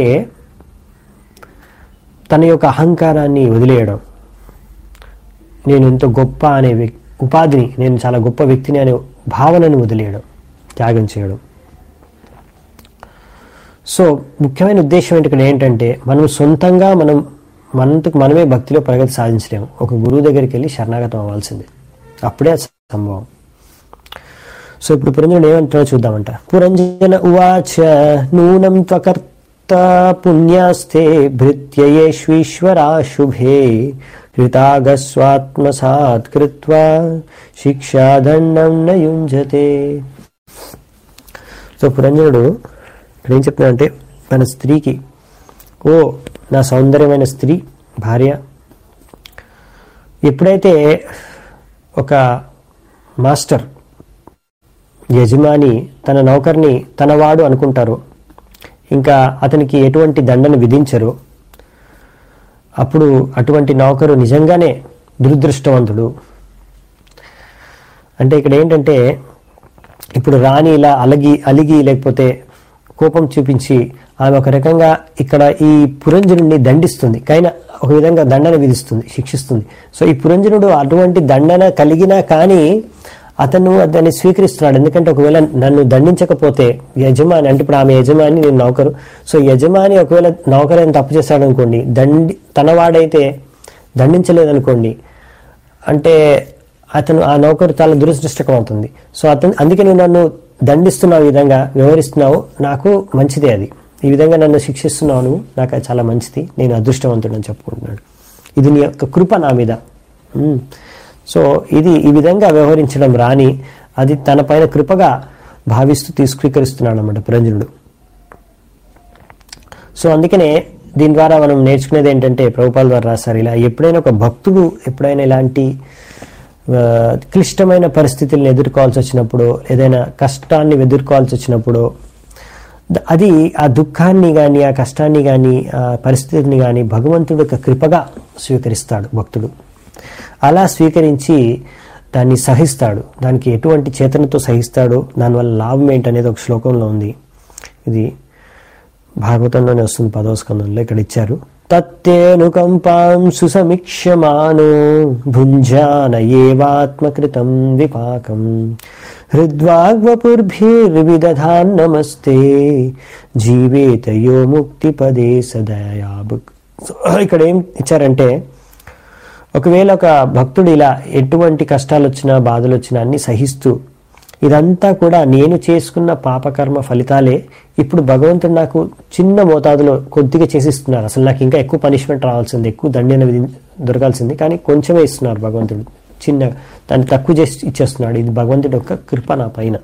Speaker 1: తన యొక్క అహంకారాన్ని వదిలేయడం నేను ఎంతో గొప్ప అనే వ్యక్- ఉపాధిని నేను చాలా గొప్ప వ్యక్తిని అనే భావనను వదిలేయడం త్యాగం చేయడం సో ముఖ్యమైన ఉద్దేశం ఏంటి ఇక్కడ ఏంటంటే మనం సొంతంగా మనం మనంతకు మనమే భక్తిలో ప్రగతి సాధించలేము ఒక గురువు దగ్గరికి వెళ్ళి శరణాగతం అవ్వాల్సిందే అప్పుడే అది సంభవం సో ఇప్పుడు పురంజనుడు ఏమంటాడో చూద్దామంట పురంజన ఉవాచ నూనం త్వకర్త పుణ్యాస్తే భృత్యయేష్వీశ్వరా శుభే కృతాగస్వాత్మసాత్ కృత్వా శిక్షాదండం న యుంజతే సో పురంజనుడు ఇక్కడ ఏం చెప్తున్నాడంటే తన స్త్రీకి ఓ నా సౌందర్యమైన స్త్రీ భార్య ఎప్పుడైతే ఒక మాస్టర్ యజమాని తన నౌకర్ని తనవాడు అనుకుంటారో ఇంకా అతనికి ఎటువంటి దండను విధించరు అప్పుడు అటువంటి నౌకరు నిజంగానే దురదృష్టవంతుడు అంటే ఇక్కడ ఏంటంటే ఇప్పుడు రాణి ఇలా అలగి అలిగి లేకపోతే కోపం చూపించి ఆమె ఒక రకంగా ఇక్కడ ఈ పురంజనుడిని దండిస్తుంది కైనా ఒక విధంగా దండన విధిస్తుంది శిక్షిస్తుంది సో ఈ పురంజనుడు అటువంటి దండన కలిగినా కానీ అతను దాన్ని స్వీకరిస్తున్నాడు ఎందుకంటే ఒకవేళ నన్ను దండించకపోతే యజమాని అంటే ఇప్పుడు ఆమె యజమాని నేను నౌకరు సో యజమాని ఒకవేళ నౌకరు అని తప్పు చేశాడు అనుకోండి దండి తనవాడైతే దండించలేదనుకోండి అంటే అతను ఆ నౌకరు చాలా దురదృష్టకం అవుతుంది సో అతను అందుకే నువ్వు నన్ను దండిస్తున్నావు ఈ విధంగా వ్యవహరిస్తున్నావు నాకు మంచిదే అది ఈ విధంగా నన్ను శిక్షిస్తున్నావు నువ్వు నాకు అది చాలా మంచిది నేను అదృష్టవంతుడు అని చెప్పుకుంటున్నాడు ఇది నీ యొక్క కృప నా మీద ఉమ్. సో ఇది ఈ విధంగా వ్యవహరించడం రాని అది తన పైన కృపగా భావిస్తూ తీసుకీకరిస్తున్నాడు అన్నమాట పురంజనుడు సో అందుకనే దీని ద్వారా మనం నేర్చుకునేది ఏంటంటే ప్రభుపాల్ ద్వారా రాశారు ఇలా ఎప్పుడైనా ఒక భక్తుడు ఎప్పుడైనా ఇలాంటి ఆ, క్లిష్టమైన పరిస్థితులను ఎదుర్కోవాల్సి వచ్చినప్పుడు ఏదైనా కష్టాన్ని ఎదుర్కోవాల్సి వచ్చినప్పుడు ద- అది ఆ దుఃఖాన్ని కానీ ఆ కష్టాన్ని కానీ ఆ పరిస్థితిని కానీ భగవంతుడు యొక్క కృపగా స్వీకరిస్తాడు భక్తుడు అలా స్వీకరించి దాన్ని సహిస్తాడు దానికి ఎటువంటి చేతనతో సహిస్తాడు దానివల్ల లాభం ఏంటనేది ఒక శ్లోకంలో ఉంది ఇది భాగవతంలోనే వస్తుంది పదవ స్కందంలో ఇక్కడ ఇచ్చారు తత్తేనుకంపాం సుసమీక్ష్యమానో భుంజాన ఏవాత్మకృతం విపాకం హృద్వాగ్వపుర్భిర్విదధాన్ నమస్తే జీవేత యో ముక్తిపదే సదయాబుక్ ఇక్కడ ఏం ఇచ్చారంటే ఒకవేళ ఒక భక్తుడు ఇలా ఎటువంటి కష్టాలు వచ్చినా బాధలు వచ్చినా అన్ని సహిస్తూ ఇదంతా కూడా నేను చేసుకున్న పాపకర్మ ఫలితాలే ఇప్పుడు భగవంతుడు నాకు చిన్న మోతాదులో కొద్దిగా చేసిస్తున్నారు అసలు నాకు ఇంకా ఎక్కువ పనిష్మెంట్ రావాల్సింది ఎక్కువ దండన విధి దొరకాల్సింది కానీ కొంచెమే ఇస్తున్నారు భగవంతుడు చిన్న దాన్ని తక్కువ చేసి ఇచ్చేస్తున్నాడు ఇది భగవంతుడి యొక్క కృప నా పైన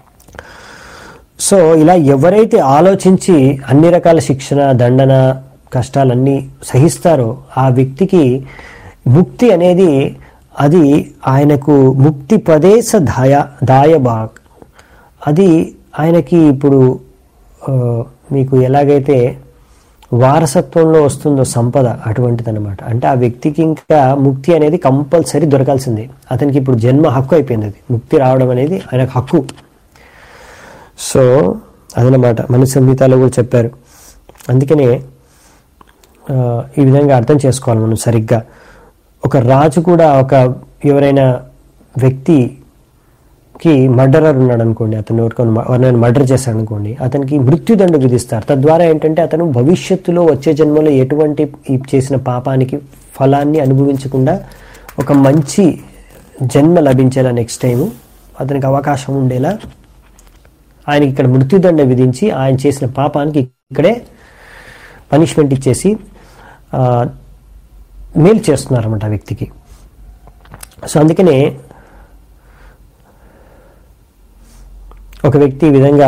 Speaker 1: సో ఇలా ఎవరైతే ఆలోచించి అన్ని రకాల శిక్షణ దండన కష్టాలన్నీ సహిస్తారో ఆ వ్యక్తికి ముక్తి అనేది అది ఆయనకు ముక్తి పదేశ దాయ దాయబాగ్ అది ఆయనకి ఇప్పుడు ఆ, మీకు ఎలాగైతే వారసత్వంలో వస్తుందో సంపద అటువంటిదన్నమాట అంటే ఆ వ్యక్తికి ఇంకా ముక్తి అనేది కంపల్సరీ దొరకాల్సిందే అతనికి ఇప్పుడు జన్మ హక్కు అయిపోయింది అది ముక్తి రావడం అనేది ఆయనకు హక్కు సో అదనమాట మన సంహితాలో కూడా చెప్పారు అందుకనే ఆ, ఈ విధంగా అర్థం చేసుకోవాలి మనం సరిగ్గా ఒక రాజు కూడా ఒక ఎవరైనా వ్యక్తికి మర్డరర్ ఉన్నాడు అనుకోండి అతను ఎవరికైనా ఎవరైనా మర్డర్ చేశాడు అనుకోండి అతనికి మృత్యుదండ విధిస్తారు తద్వారా ఏంటంటే అతను భవిష్యత్తులో వచ్చే జన్మలో ఎటువంటి ఈ చేసిన పాపానికి ఫలాన్ని అనుభవించకుండా ఒక మంచి జన్మ లభించేలా నెక్స్ట్ టైం అతనికి అవకాశం ఉండేలా ఆయనకి ఇక్కడ మృత్యుదండ విధించి ఆయన చేసిన పాపానికి ఇక్కడే పనిష్మెంట్ ఇచ్చేసి ఆ, మేలు చేస్తున్నారన్నమాట ఆ వ్యక్తికి సో అందుకనే ఒక వ్యక్తి ఈ విధంగా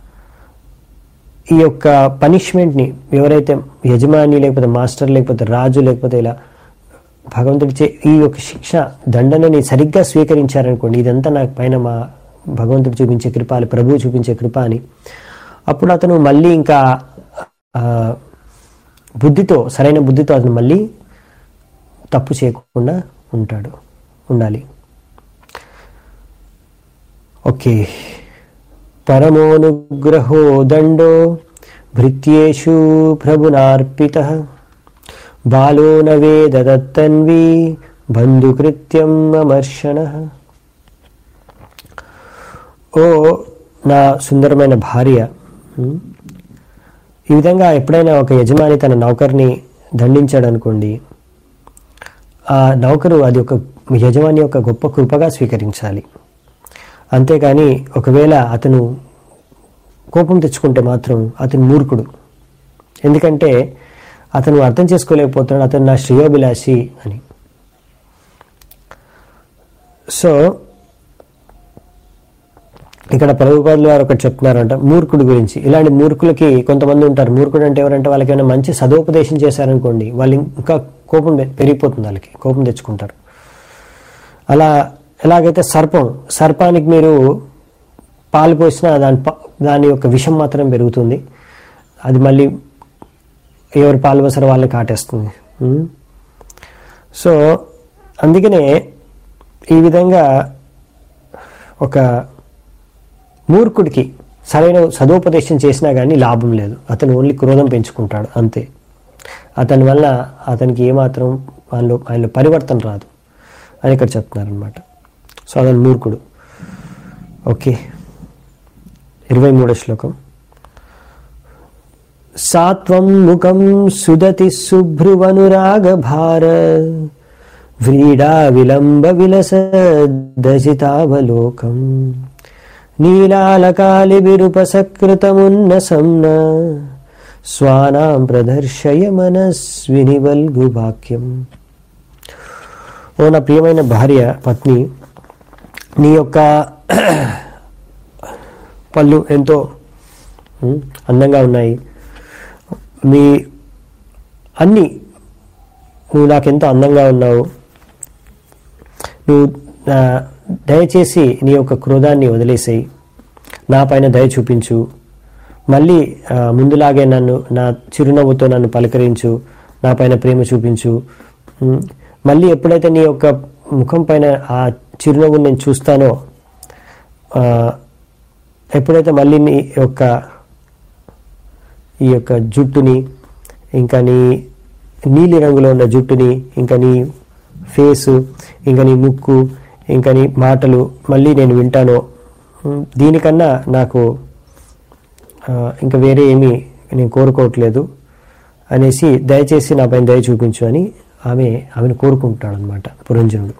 Speaker 1: ఈ యొక్క పనిష్మెంట్ని ఎవరైతే యజమాని లేకపోతే మాస్టర్ లేకపోతే రాజు లేకపోతే ఇలా భగవంతుడి చే ఈ యొక్క శిక్ష దండనని సరిగ్గా స్వీకరించారనుకోండి ఇదంతా నాకు పైన మా భగవంతుడు చూపించే కృప అని ప్రభువు చూపించే కృప అని అప్పుడు అతను మళ్ళీ ఇంకా ఆ, బుద్ధితో సరైన బుద్ధితో అతను మళ్ళీ తప్పు చేయకుండా ఉంటాడు ఉండాలి ఓకే పరమోనుగ్రహో దండో భృత్యేషు ప్రభునార్పిత బాలో నవేద దత్తన్వి బంధుకృత్యం అమర్షణ ఓ నా సుందరమైన భార్య ఉమ్, ఈ విధంగా ఎప్పుడైనా ఒక యజమాని తన నౌకర్ని దండించాడు అనుకోండి ఆ నౌకరు అది ఒక యజమాని యొక్క గొప్ప కృపగా స్వీకరించాలి అంతేకాని ఒకవేళ అతను కోపం తెచ్చుకుంటే మాత్రం అతను మూర్ఖుడు ఎందుకంటే అతను అర్థం చేసుకోలేకపోతున్నాడు అతను నా శ్రేయోభిలాషి అని సో ఇక్కడ ప్రభుపాదులు వారు ఒకటి చెప్తున్నారంట మూర్ఖుడు గురించి ఇలాంటి మూర్ఖులకి కొంతమంది ఉంటారు మూర్ఖుడు అంటే ఎవరంటే వాళ్ళకి ఏమైనా మంచి సదోపదేశం చేశారనుకోండి వాళ్ళు ఇంకా కోపం పె- పెరిగిపోతుంది వాళ్ళకి కోపం తెచ్చుకుంటారు అలా ఎలాగైతే సర్పం సర్పానికి మీరు పాలు పోసినా దాని ప- దాని యొక్క విషం మాత్రం పెరుగుతుంది అది మళ్ళీ ఎవరు పాలు పోసారో వాళ్ళని కాటేస్తుంది ఉం? సో అందుకనే ఈ విధంగా ఒక మూర్ఖుడికి సరైన సదోపదేశం చేసినా కానీ లాభం లేదు అతను ఓన్లీ క్రోధం పెంచుకుంటాడు అంతే అతని వల్ల అతనికి ఏమాత్రం ఆయనలో ఆయనలో పరివర్తన రాదు అని ఇక్కడ చెప్తున్నారు అనమాట సో అతను మూర్ఖుడు ఓకే ఇరవై మూడో శ్లోకం సాత్వం ముఖం సుదతి శుభ్రువనురాగ భార వ్రీడా విలంబ విలస దజితావలోకం నీలాలకాలి విరుపసకృతమున్న సంన స్వానాం ప్రదర్శయ మనస్విని వల్గు వాక్యం ఓ నా ప్రియమైన భార్య పత్ని నీ యొక్క పళ్ళు ఎంతో ఉమ్, అందంగా ఉన్నాయి మీ అన్నీ నువ్వు నాకెంతో అందంగా ఉన్నావు నువ్వు ఆ, దయచేసి నీ యొక్క క్రోధాన్ని వదిలేసేయి నా పైన దయ చూపించు మళ్ళీ ఆ, ముందులాగే నన్ను నా చిరునవ్వుతో నన్ను పలకరించు నా పైన ప్రేమ చూపించు ఉమ్, మళ్ళీ ఎప్పుడైతే నీ యొక్క ముఖం పైన ఆ చిరునవ్వుని నేను చూస్తానో ఆ, ఎప్పుడైతే మళ్ళీ నీ యొక్క ఈ యొక్క జుట్టుని ఇంకా నీ నీలి రంగులో ఉన్న జుట్టుని ఇంకా నీ ఫేసు ఇంకా నీ ముక్కు ఇంకా నీ మాటలు మళ్ళీ నేను వింటాను ఉమ్, దీనికన్నా నాకు ఆ, ఇంకా వేరే ఏమీ నేను కోరుకోవట్లేదు అనేసి దయచేసి నా పైన దయ చూపించు అని ఆమె ఆమెను కోరుకుంటున్నాడు అనమాట పురంజనుడు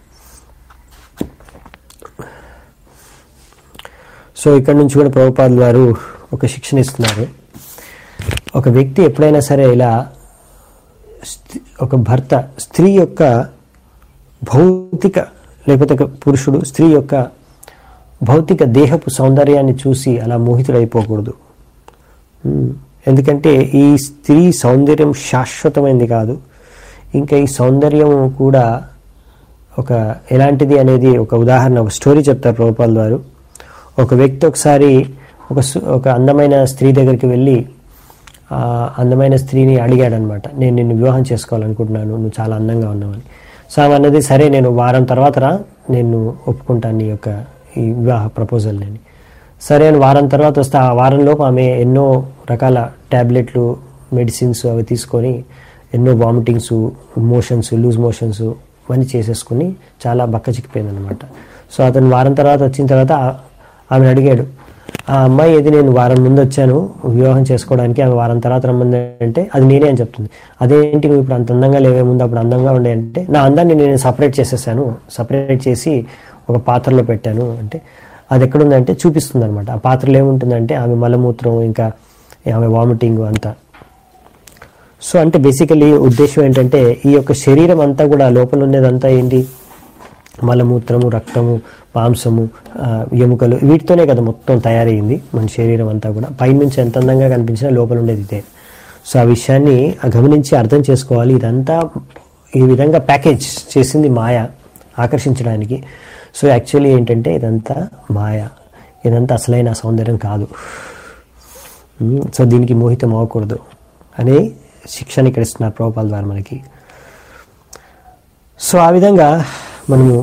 Speaker 1: సో ఇక్కడ నుంచి కూడా ప్రభుపాదులు వారు ఒక శిక్షణ ఇస్తున్నారు ఒక వ్యక్తి ఎప్పుడైనా సరే ఇలా స్త్రీ- ఒక భర్త స్త్రీ యొక్క భౌతిక లేకపోతే ఒక పురుషుడు స్త్రీ యొక్క భౌతిక దేహపు సౌందర్యాన్ని చూసి అలా మోహితుడైపోకూడదు ఉమ్, ఎందుకంటే ఈ స్త్రీ సౌందర్యం శాశ్వతమైనది కాదు ఇంకా ఈ సౌందర్యం కూడా ఒక ఎలాంటిది అనేది ఒక ఉదాహరణ ఒక స్టోరీ చెప్తారు ప్రభుపాల్ వారు ఒక వ్యక్తి ఒకసారి ఒక సు- ఒక అందమైన స్త్రీ దగ్గరికి వెళ్ళి ఆ అందమైన స్త్రీని అడిగాడు అనమాట నేను నిన్ను వివాహం చేసుకోవాలనుకుంటున్నాను నువ్వు చాలా అందంగా ఉన్నావని సో ఆమె అన్నది సరే నేను వారం తర్వాత రా నేను ఒప్పుకుంటాను నీ యొక్క ఈ వివాహ ప్రపోజల్ అని సరే అని వారం తర్వాత వస్తే ఆ వారంలోపు ఆమె ఎన్నో రకాల ట్యాబ్లెట్లు మెడిసిన్స్ అవి తీసుకొని ఎన్నో వామిటింగ్స్ మోషన్స్ లూజ్ మోషన్స్ అన్నీ చేసేసుకుని చాలా బక్క చిక్కిపోయింది అనమాట సో అతను వారం తర్వాత వచ్చిన తర్వాత ఆ- ఆమెను అడిగాడు ఆ అమ్మాయి ఏది నేను వారం ముందు వచ్చాను వివాహం చేసుకోవడానికి ఆమె వారం తర్వాత రమ్మంది అంటే అది నేనే అని చెప్తుంది అదేంటి నువ్వు ఇప్పుడు అంత అందంగా లేవే ముందు అప్పుడు అందంగా ఉండే అంటే నా అందాన్ని నేను సపరేట్ చేసేసాను సపరేట్ చేసి ఒక పాత్రలో పెట్టాను అంటే అది ఎక్కడుందంటే చూపిస్తుంది అనమాట ఆ పాత్రలో ఏముంటుందంటే ఆమె మలమూత్రం ఇంకా ఆమె వామిటింగ్ అంతా సో అంటే బేసికలీ ఉద్దేశం ఏంటంటే ఈ యొక్క శరీరం అంతా కూడా లోపల ఉండేదంతా ఏంటి మలమూత్రము రక్తము మాంసము ఆ, ఎముకలు వీటితోనే కదా మొత్తం తయారైంది మన శరీరం అంతా కూడా పైనుంచి ఎంత అందంగా కనిపించినా లోపల ఉండేది ఇదే సో ఆ విషయాన్ని గమనించి అర్థం చేసుకోవాలి ఇదంతా ఈ విధంగా ప్యాకేజ్ చేసింది మాయ ఆకర్షించడానికి సో యాక్చువల్లీ ఏంటంటే ఇదంతా మాయ ఇదంతా అసలైన సౌందర్యం కాదు ఉమ్, సో దీనికి మోహితం అవ్వకూడదు అనే శిక్షణ ఇక్కడ ఇస్తున్నారు ప్రభుపాల ద్వారా మనకి సో ఆ విధంగా మనము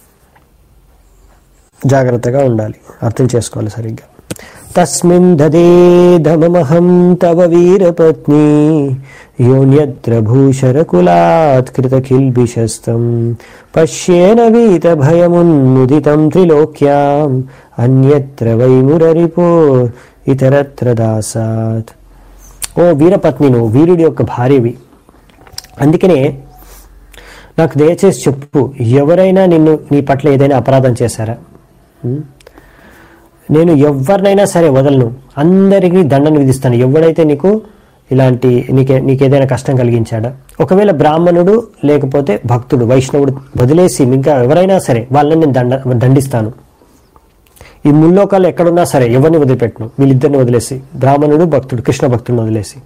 Speaker 1: జాగ్రత్తగా ఉండాలి అర్థం చేసుకోవాలి సరిగ్గా తస్మిన్ దదేదమహం తవ వీరపత్ని యోన్యత్ర భూషరకులాత్ కృతకిల్బిషస్తం పశ్యేన వీత భయమున్ముదితం త్రిలోక్యాం అన్యత్ర వైమురరిపోర్ ఇతరత్ర దాసాత్ ఓ వీరపత్ని నువ్వు వీరుడి యొక్క భార్యవి అందుకనే నాకు దయచేసి చెప్పు ఎవరైనా నిన్ను నీ పట్ల ఏదైనా అపరాధం చేశారా ఉం? నేను ఎవరినైనా సరే వదలను అందరికీ దండను విధిస్తాను ఎవడైతే నీకు ఇలాంటి నీకే నీకేదైనా కష్టం కలిగించాడా ఒకవేళ బ్రాహ్మణుడు లేకపోతే భక్తుడు వైష్ణవుడు వదిలేసి ఇంకా ఎవరైనా సరే వాళ్ళని నేను దండ దండిస్తాను ఈ ముల్లోకాలు ఎక్కడున్నా సరే ఎవరిని వదిలిపెట్టను వీళ్ళిద్దరిని వదిలేసి బ్రాహ్మణుడు భక్తుడు కృష్ణ భక్తుడిని వదిలేసి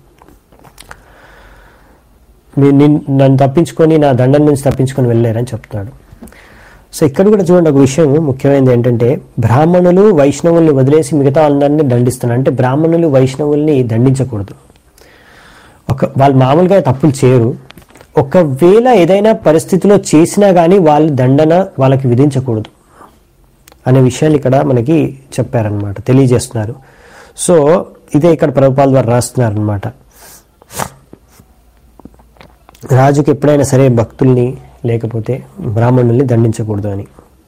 Speaker 1: మీ- నిన్- నన్ను తప్పించుకొని నా దండం నుంచి తప్పించుకొని వెళ్ళలేరని చెప్తున్నాడు సో ఇక్కడ కూడా చూడండి ఒక విషయం ముఖ్యమైనది ఏంటంటే బ్రాహ్మణులు వైష్ణవుల్ని వదిలేసి మిగతా అందరినీ దండిస్తున్నారు అంటే బ్రాహ్మణులు వైష్ణవుల్ని దండించకూడదు ఒక వాళ్ళు మామూలుగా తప్పులు చేయరు ఒకవేళ ఏదైనా పరిస్థితిలో చేసినా కానీ వాళ్ళు దండన వాళ్ళకి విధించకూడదు అనే విషయాన్ని ఇక్కడ మనకి చెప్పారనమాట తెలియజేస్తున్నారు సో ఇదే ఇక్కడ ప్రభుపాల ద్వారా రాస్తున్నారనమాట రాజుకి ఎప్పుడైనా సరే భక్తుల్ని లేకపోతే బ్రాహ్మణుల్ని దండించకూడదు అని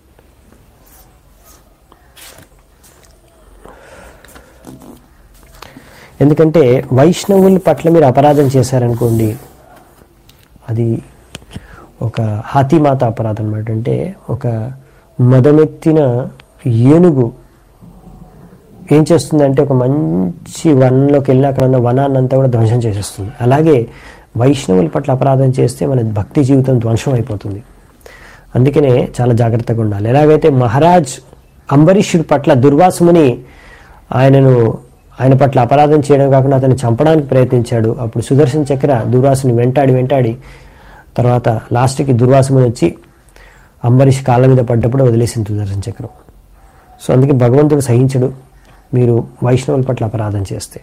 Speaker 1: ఎందుకంటే వైష్ణవుల పట్ల మీరు అపరాధం చేశారనుకోండి అది ఒక హాతీమాత అపరాధం అనమాట అంటే ఒక మదమెత్తిన ఏనుగు ఏం చేస్తుందంటే ఒక మంచి వనంలోకి వెళ్ళి అక్కడ ఉన్న వనాన్ని అంతా కూడా ధ్వంసం చేసేస్తుంది అలాగే వైష్ణవుల పట్ల అపరాధం చేస్తే మన భక్తి జీవితం ధ్వంసం అయిపోతుంది అందుకనే చాలా జాగ్రత్తగా ఉండాలి ఎలాగైతే మహారాజ్ అంబరీషుడి పట్ల దుర్వాసముని ఆయనను ఆయన పట్ల అపరాధం చేయడం కాకుండా అతన్ని చంపడానికి ప్రయత్నించాడు అప్పుడు సుదర్శన చక్ర దుర్వాసుని వెంటాడి వెంటాడి తర్వాత లాస్ట్కి దుర్వాసముని వచ్చి అంబరీష్ కాళ్ళ మీద పడ్డప్పుడు వదిలేసింది సుదర్శన చక్రం సో అందుకే భగవంతుడు సహించడు మీరు వైష్ణవుల పట్ల అపరాధం చేస్తే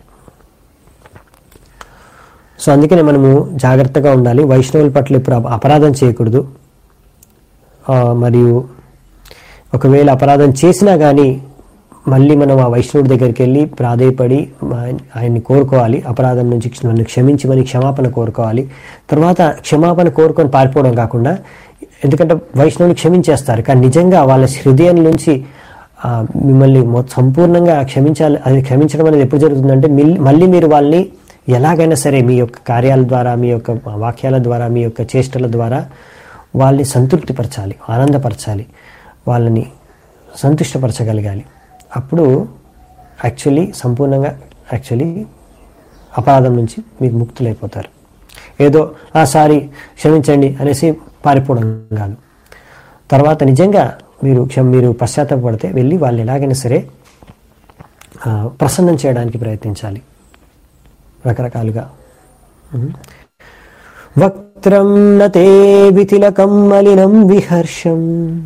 Speaker 1: సో అందుకనే మనము జాగ్రత్తగా ఉండాలి వైష్ణవుల పట్ల ఇప్పుడు అప- అపరాధం చేయకూడదు ఆ, మరియు ఒకవేళ అపరాధం చేసినా కానీ మళ్ళీ మనం ఆ వైష్ణవుడి దగ్గరికి వెళ్ళి ప్రాధేయపడి ఆయన- ఆయన్ని కోరుకోవాలి అపరాధం నుంచి క్ష- నన్ను క్షమించమని క్షమాపణ కోరుకోవాలి తర్వాత క్షమాపణ కోరుకొని పారిపోవడం కాకుండా ఎందుకంటే వైష్ణవుని క్షమించేస్తారు కానీ నిజంగా వాళ్ళ హృదయం నుంచి ఆ, మిమ్మల్ని మొ- సంపూర్ణంగా క్షమించాలి అది క్షమించడం అనేది ఎప్పుడు జరుగుతుందంటే మిల్- మళ్ళీ మీరు వాళ్ళని ఎలాగైనా సరే మీ యొక్క కార్యాల ద్వారా మీ యొక్క వాక్యాల ద్వారా మీ యొక్క చేష్టల ద్వారా వాళ్ళని సంతృప్తిపరచాలి ఆనందపరచాలి వాళ్ళని సంతుష్టపరచగలగాలి అప్పుడు యాక్చువల్లీ సంపూర్ణంగా యాక్చువల్లీ అపరాధం నుంచి మీరు ముక్తులైపోతారు ఏదో ఆ సారి క్షమించండి అనేసి పారిపోవడం కాదు తర్వాత నిజంగా మీరు క్షమ మీరు పశ్చాత్తాపడితే వెళ్ళి వాళ్ళు ఎలాగైనా సరే ఆ, ప్రసన్నం చేయడానికి ప్రయత్నించాలి రకరకాలుగా ఉమ్. వక్త్రం నతే వితిలకం మలినం విహర్షం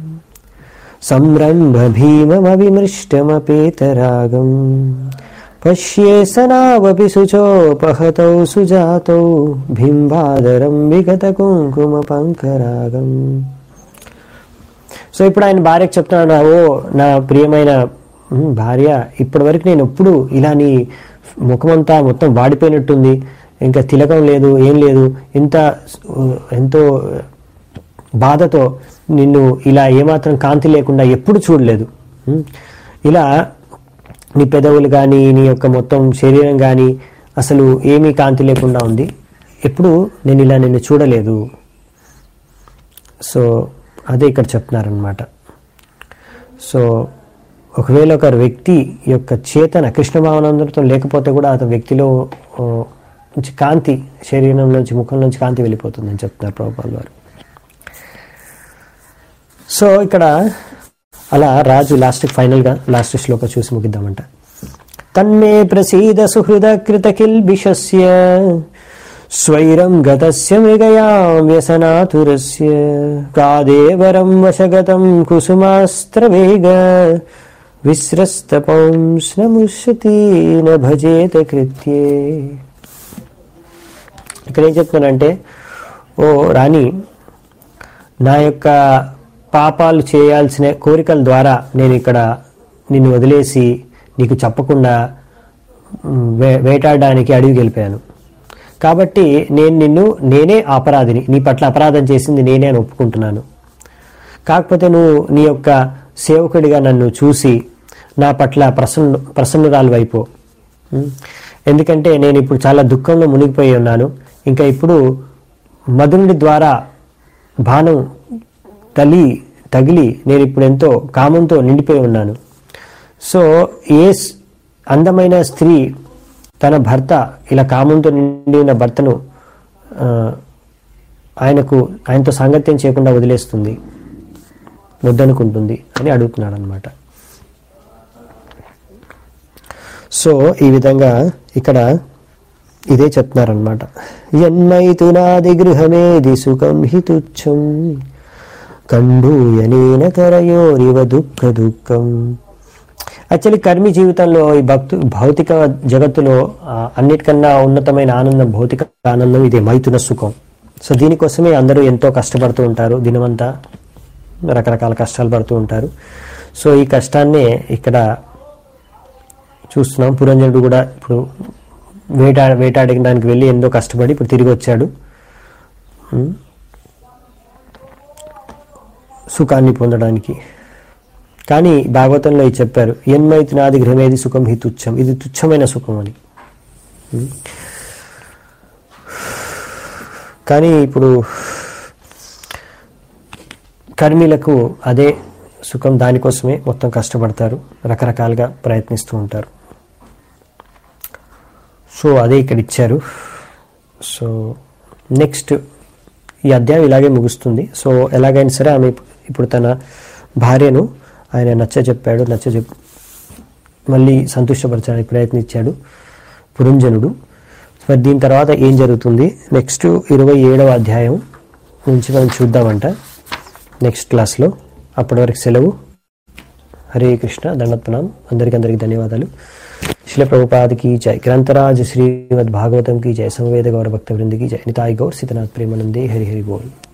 Speaker 1: సంరంభ భీమమవిమృష్టమపేతరాగం పశ్యే సనావపి శుచోపహతౌ సుజాతౌ బింబాదరం విగత కుంకుమ పంకరాగం సో ఇప్పుడు ఆయన భార్యకు చెప్తున్నాడు ఓ నా ప్రియమైన ఉమ్, భార్య ఇప్పటి వరకు నేను ఎప్పుడు ఇలా నీ ముఖమంతా మొత్తం వాడిపోయినట్టుంది ఇంకా తిలకం లేదు ఏం లేదు ఇంత ఉ, ఎంతో బాధతో నిన్ను ఇలా ఏమాత్రం కాంతి లేకుండా ఎప్పుడు చూడలేదు ఉమ్, ఇలా నీ పెదవులు కానీ నీ యొక్క మొత్తం శరీరం కానీ అసలు ఏమీ కాంతి లేకుండా ఉంది ఎప్పుడు నేను ఇలా నిన్ను చూడలేదు సో అదే ఇక్కడ చెప్తున్నారనమాట సో ఒకవేళ ఒక వ్యక్తి యొక్క చేతన కృష్ణ భావనందరితో లేకపోతే కూడా అతని వ్యక్తిలో ఆ, నుంచి కాంతి శరీరం నుంచి ముఖం నుంచి కాంతి వెళ్ళిపోతుందని చెప్తున్నారు ప్రభుపాల్ వారు సో ఇక్కడ అలా రాజు లాస్ట్ ఫైనల్గా లాస్ట్ శ్లోక చూసి ముగిద్దామంట తన్మే ప్రసీద సుహృద కృత కిల్బిషస్య స్వైరం గతస్య మృగయాం వ్యసనాతురస్య కాదేవరం వశగతం కుసుమాస్త్రవేగ విస్రస్తపంశ్నముష్యతి న భజేత కృత్యే ఇక్కడ ఏం చెప్తున్నానంటే ఓ రాణి నా యొక్క పాపాలు చేయాల్సిన కోరికల ద్వారా నేను ఇక్కడ నిన్ను వదిలేసి నీకు చెప్పకుండా మ్, వే వేటాడడానికి అడవికి వెళ్ళిపోయాను కాబట్టి నేను నిన్ను నేనే అపరాధిని నీ పట్ల అపరాధం చేసింది నేనే అని ఒప్పుకుంటున్నాను కాకపోతే నువ్వు నీ యొక్క సేవకుడిగా నన్ను చూసి నా పట్ల ప్రసన్న ప్రసన్నురాలు వైపు ఉం? ఎందుకంటే నేను ఇప్పుడు చాలా దుఃఖంలో మునిగిపోయి ఉన్నాను ఇంకా ఇప్పుడు మధునుడి ద్వారా బాణం తలి తగిలి నేను ఇప్పుడు ఎంతో కామంతో నిండిపోయి ఉన్నాను సో ఏ స్- అందమైన స్త్రీ తన భర్త ఇలా కామంతో నిండిన భర్తను ఆ, ఆయనకు ఆయనతో సాంగత్యం చేయకుండా వదిలేస్తుంది వద్దనుకుంటుంది అని అడుగుతున్నాడు అనమాట సో ఈ విధంగా ఇక్కడ ఇదే చెప్తున్నారనమాట యన్మైతునాది గృహమేది సుఖం హి తుచ్చం కండూయనేన కరయోరివ దుఃఖ దుఃఖం యాక్చువల్లీ కర్మి జీవితంలో ఈ భక్తు భౌతిక జగత్తులో ఆ, అన్నిటికన్నా ఉన్నతమైన ఆనందం భౌతిక ఆనందం ఇదే మైథున సుఖం సో దీనికోసమే అందరూ ఎంతో కష్టపడుతూ ఉంటారు దినమంతా రకరకాల కష్టాలు పడుతూ ఉంటారు సో ఈ కష్టాన్నే ఇక్కడ చూస్తున్నాం పురంజనుడు కూడా ఇప్పుడు వేటా వేటాడడానికి వెళ్ళి ఎంతో కష్టపడి ఇప్పుడు తిరిగి వచ్చాడు ఉం? సుఖాన్ని పొందడానికి కానీ భాగవతంలో ఇది చెప్పారు ఎన్మైతి నాది గృహమేది సుఖం హి తుచ్చం ఇది తుచ్చమైన సుఖం అని ఉం? కానీ ఇప్పుడు కర్మీలకు అదే సుఖం దానికోసమే మొత్తం కష్టపడతారు రకరకాలుగా ప్రయత్నిస్తూ ఉంటారు సో అదే ఇక్కడ ఇచ్చారు సో నెక్స్ట్ ఈ అధ్యాయం ఇలాగే ముగుస్తుంది సో ఎలాగైనా సరే ఆమె ఇప్పుడు తన భార్యను ఆయన నచ్చ చెప్పాడు నచ్చ చెప్ మళ్ళీ సంతుష్టపరచడానికి ప్రయత్నించాడు పురంజనుడు మరి దీని తర్వాత ఏం జరుగుతుంది నెక్స్ట్ ఇరవై ఏడవ అధ్యాయం నుంచి మనం చూద్దామంట నెక్స్ట్ క్లాస్లో అప్పటి వరకు సెలవు హరే కృష్ణ దండత్పనాం అందరికీ అందరికీ ధన్యవాదాలు శిల ప్రభుపాదికి జై గ్రంథరాజ్ శ్రీమద్ భాగవతం की जय संवेद गौर भक्त वृंद की जय निताई गौर सीतनाथ प्रेमानंदे हरि हरि बोल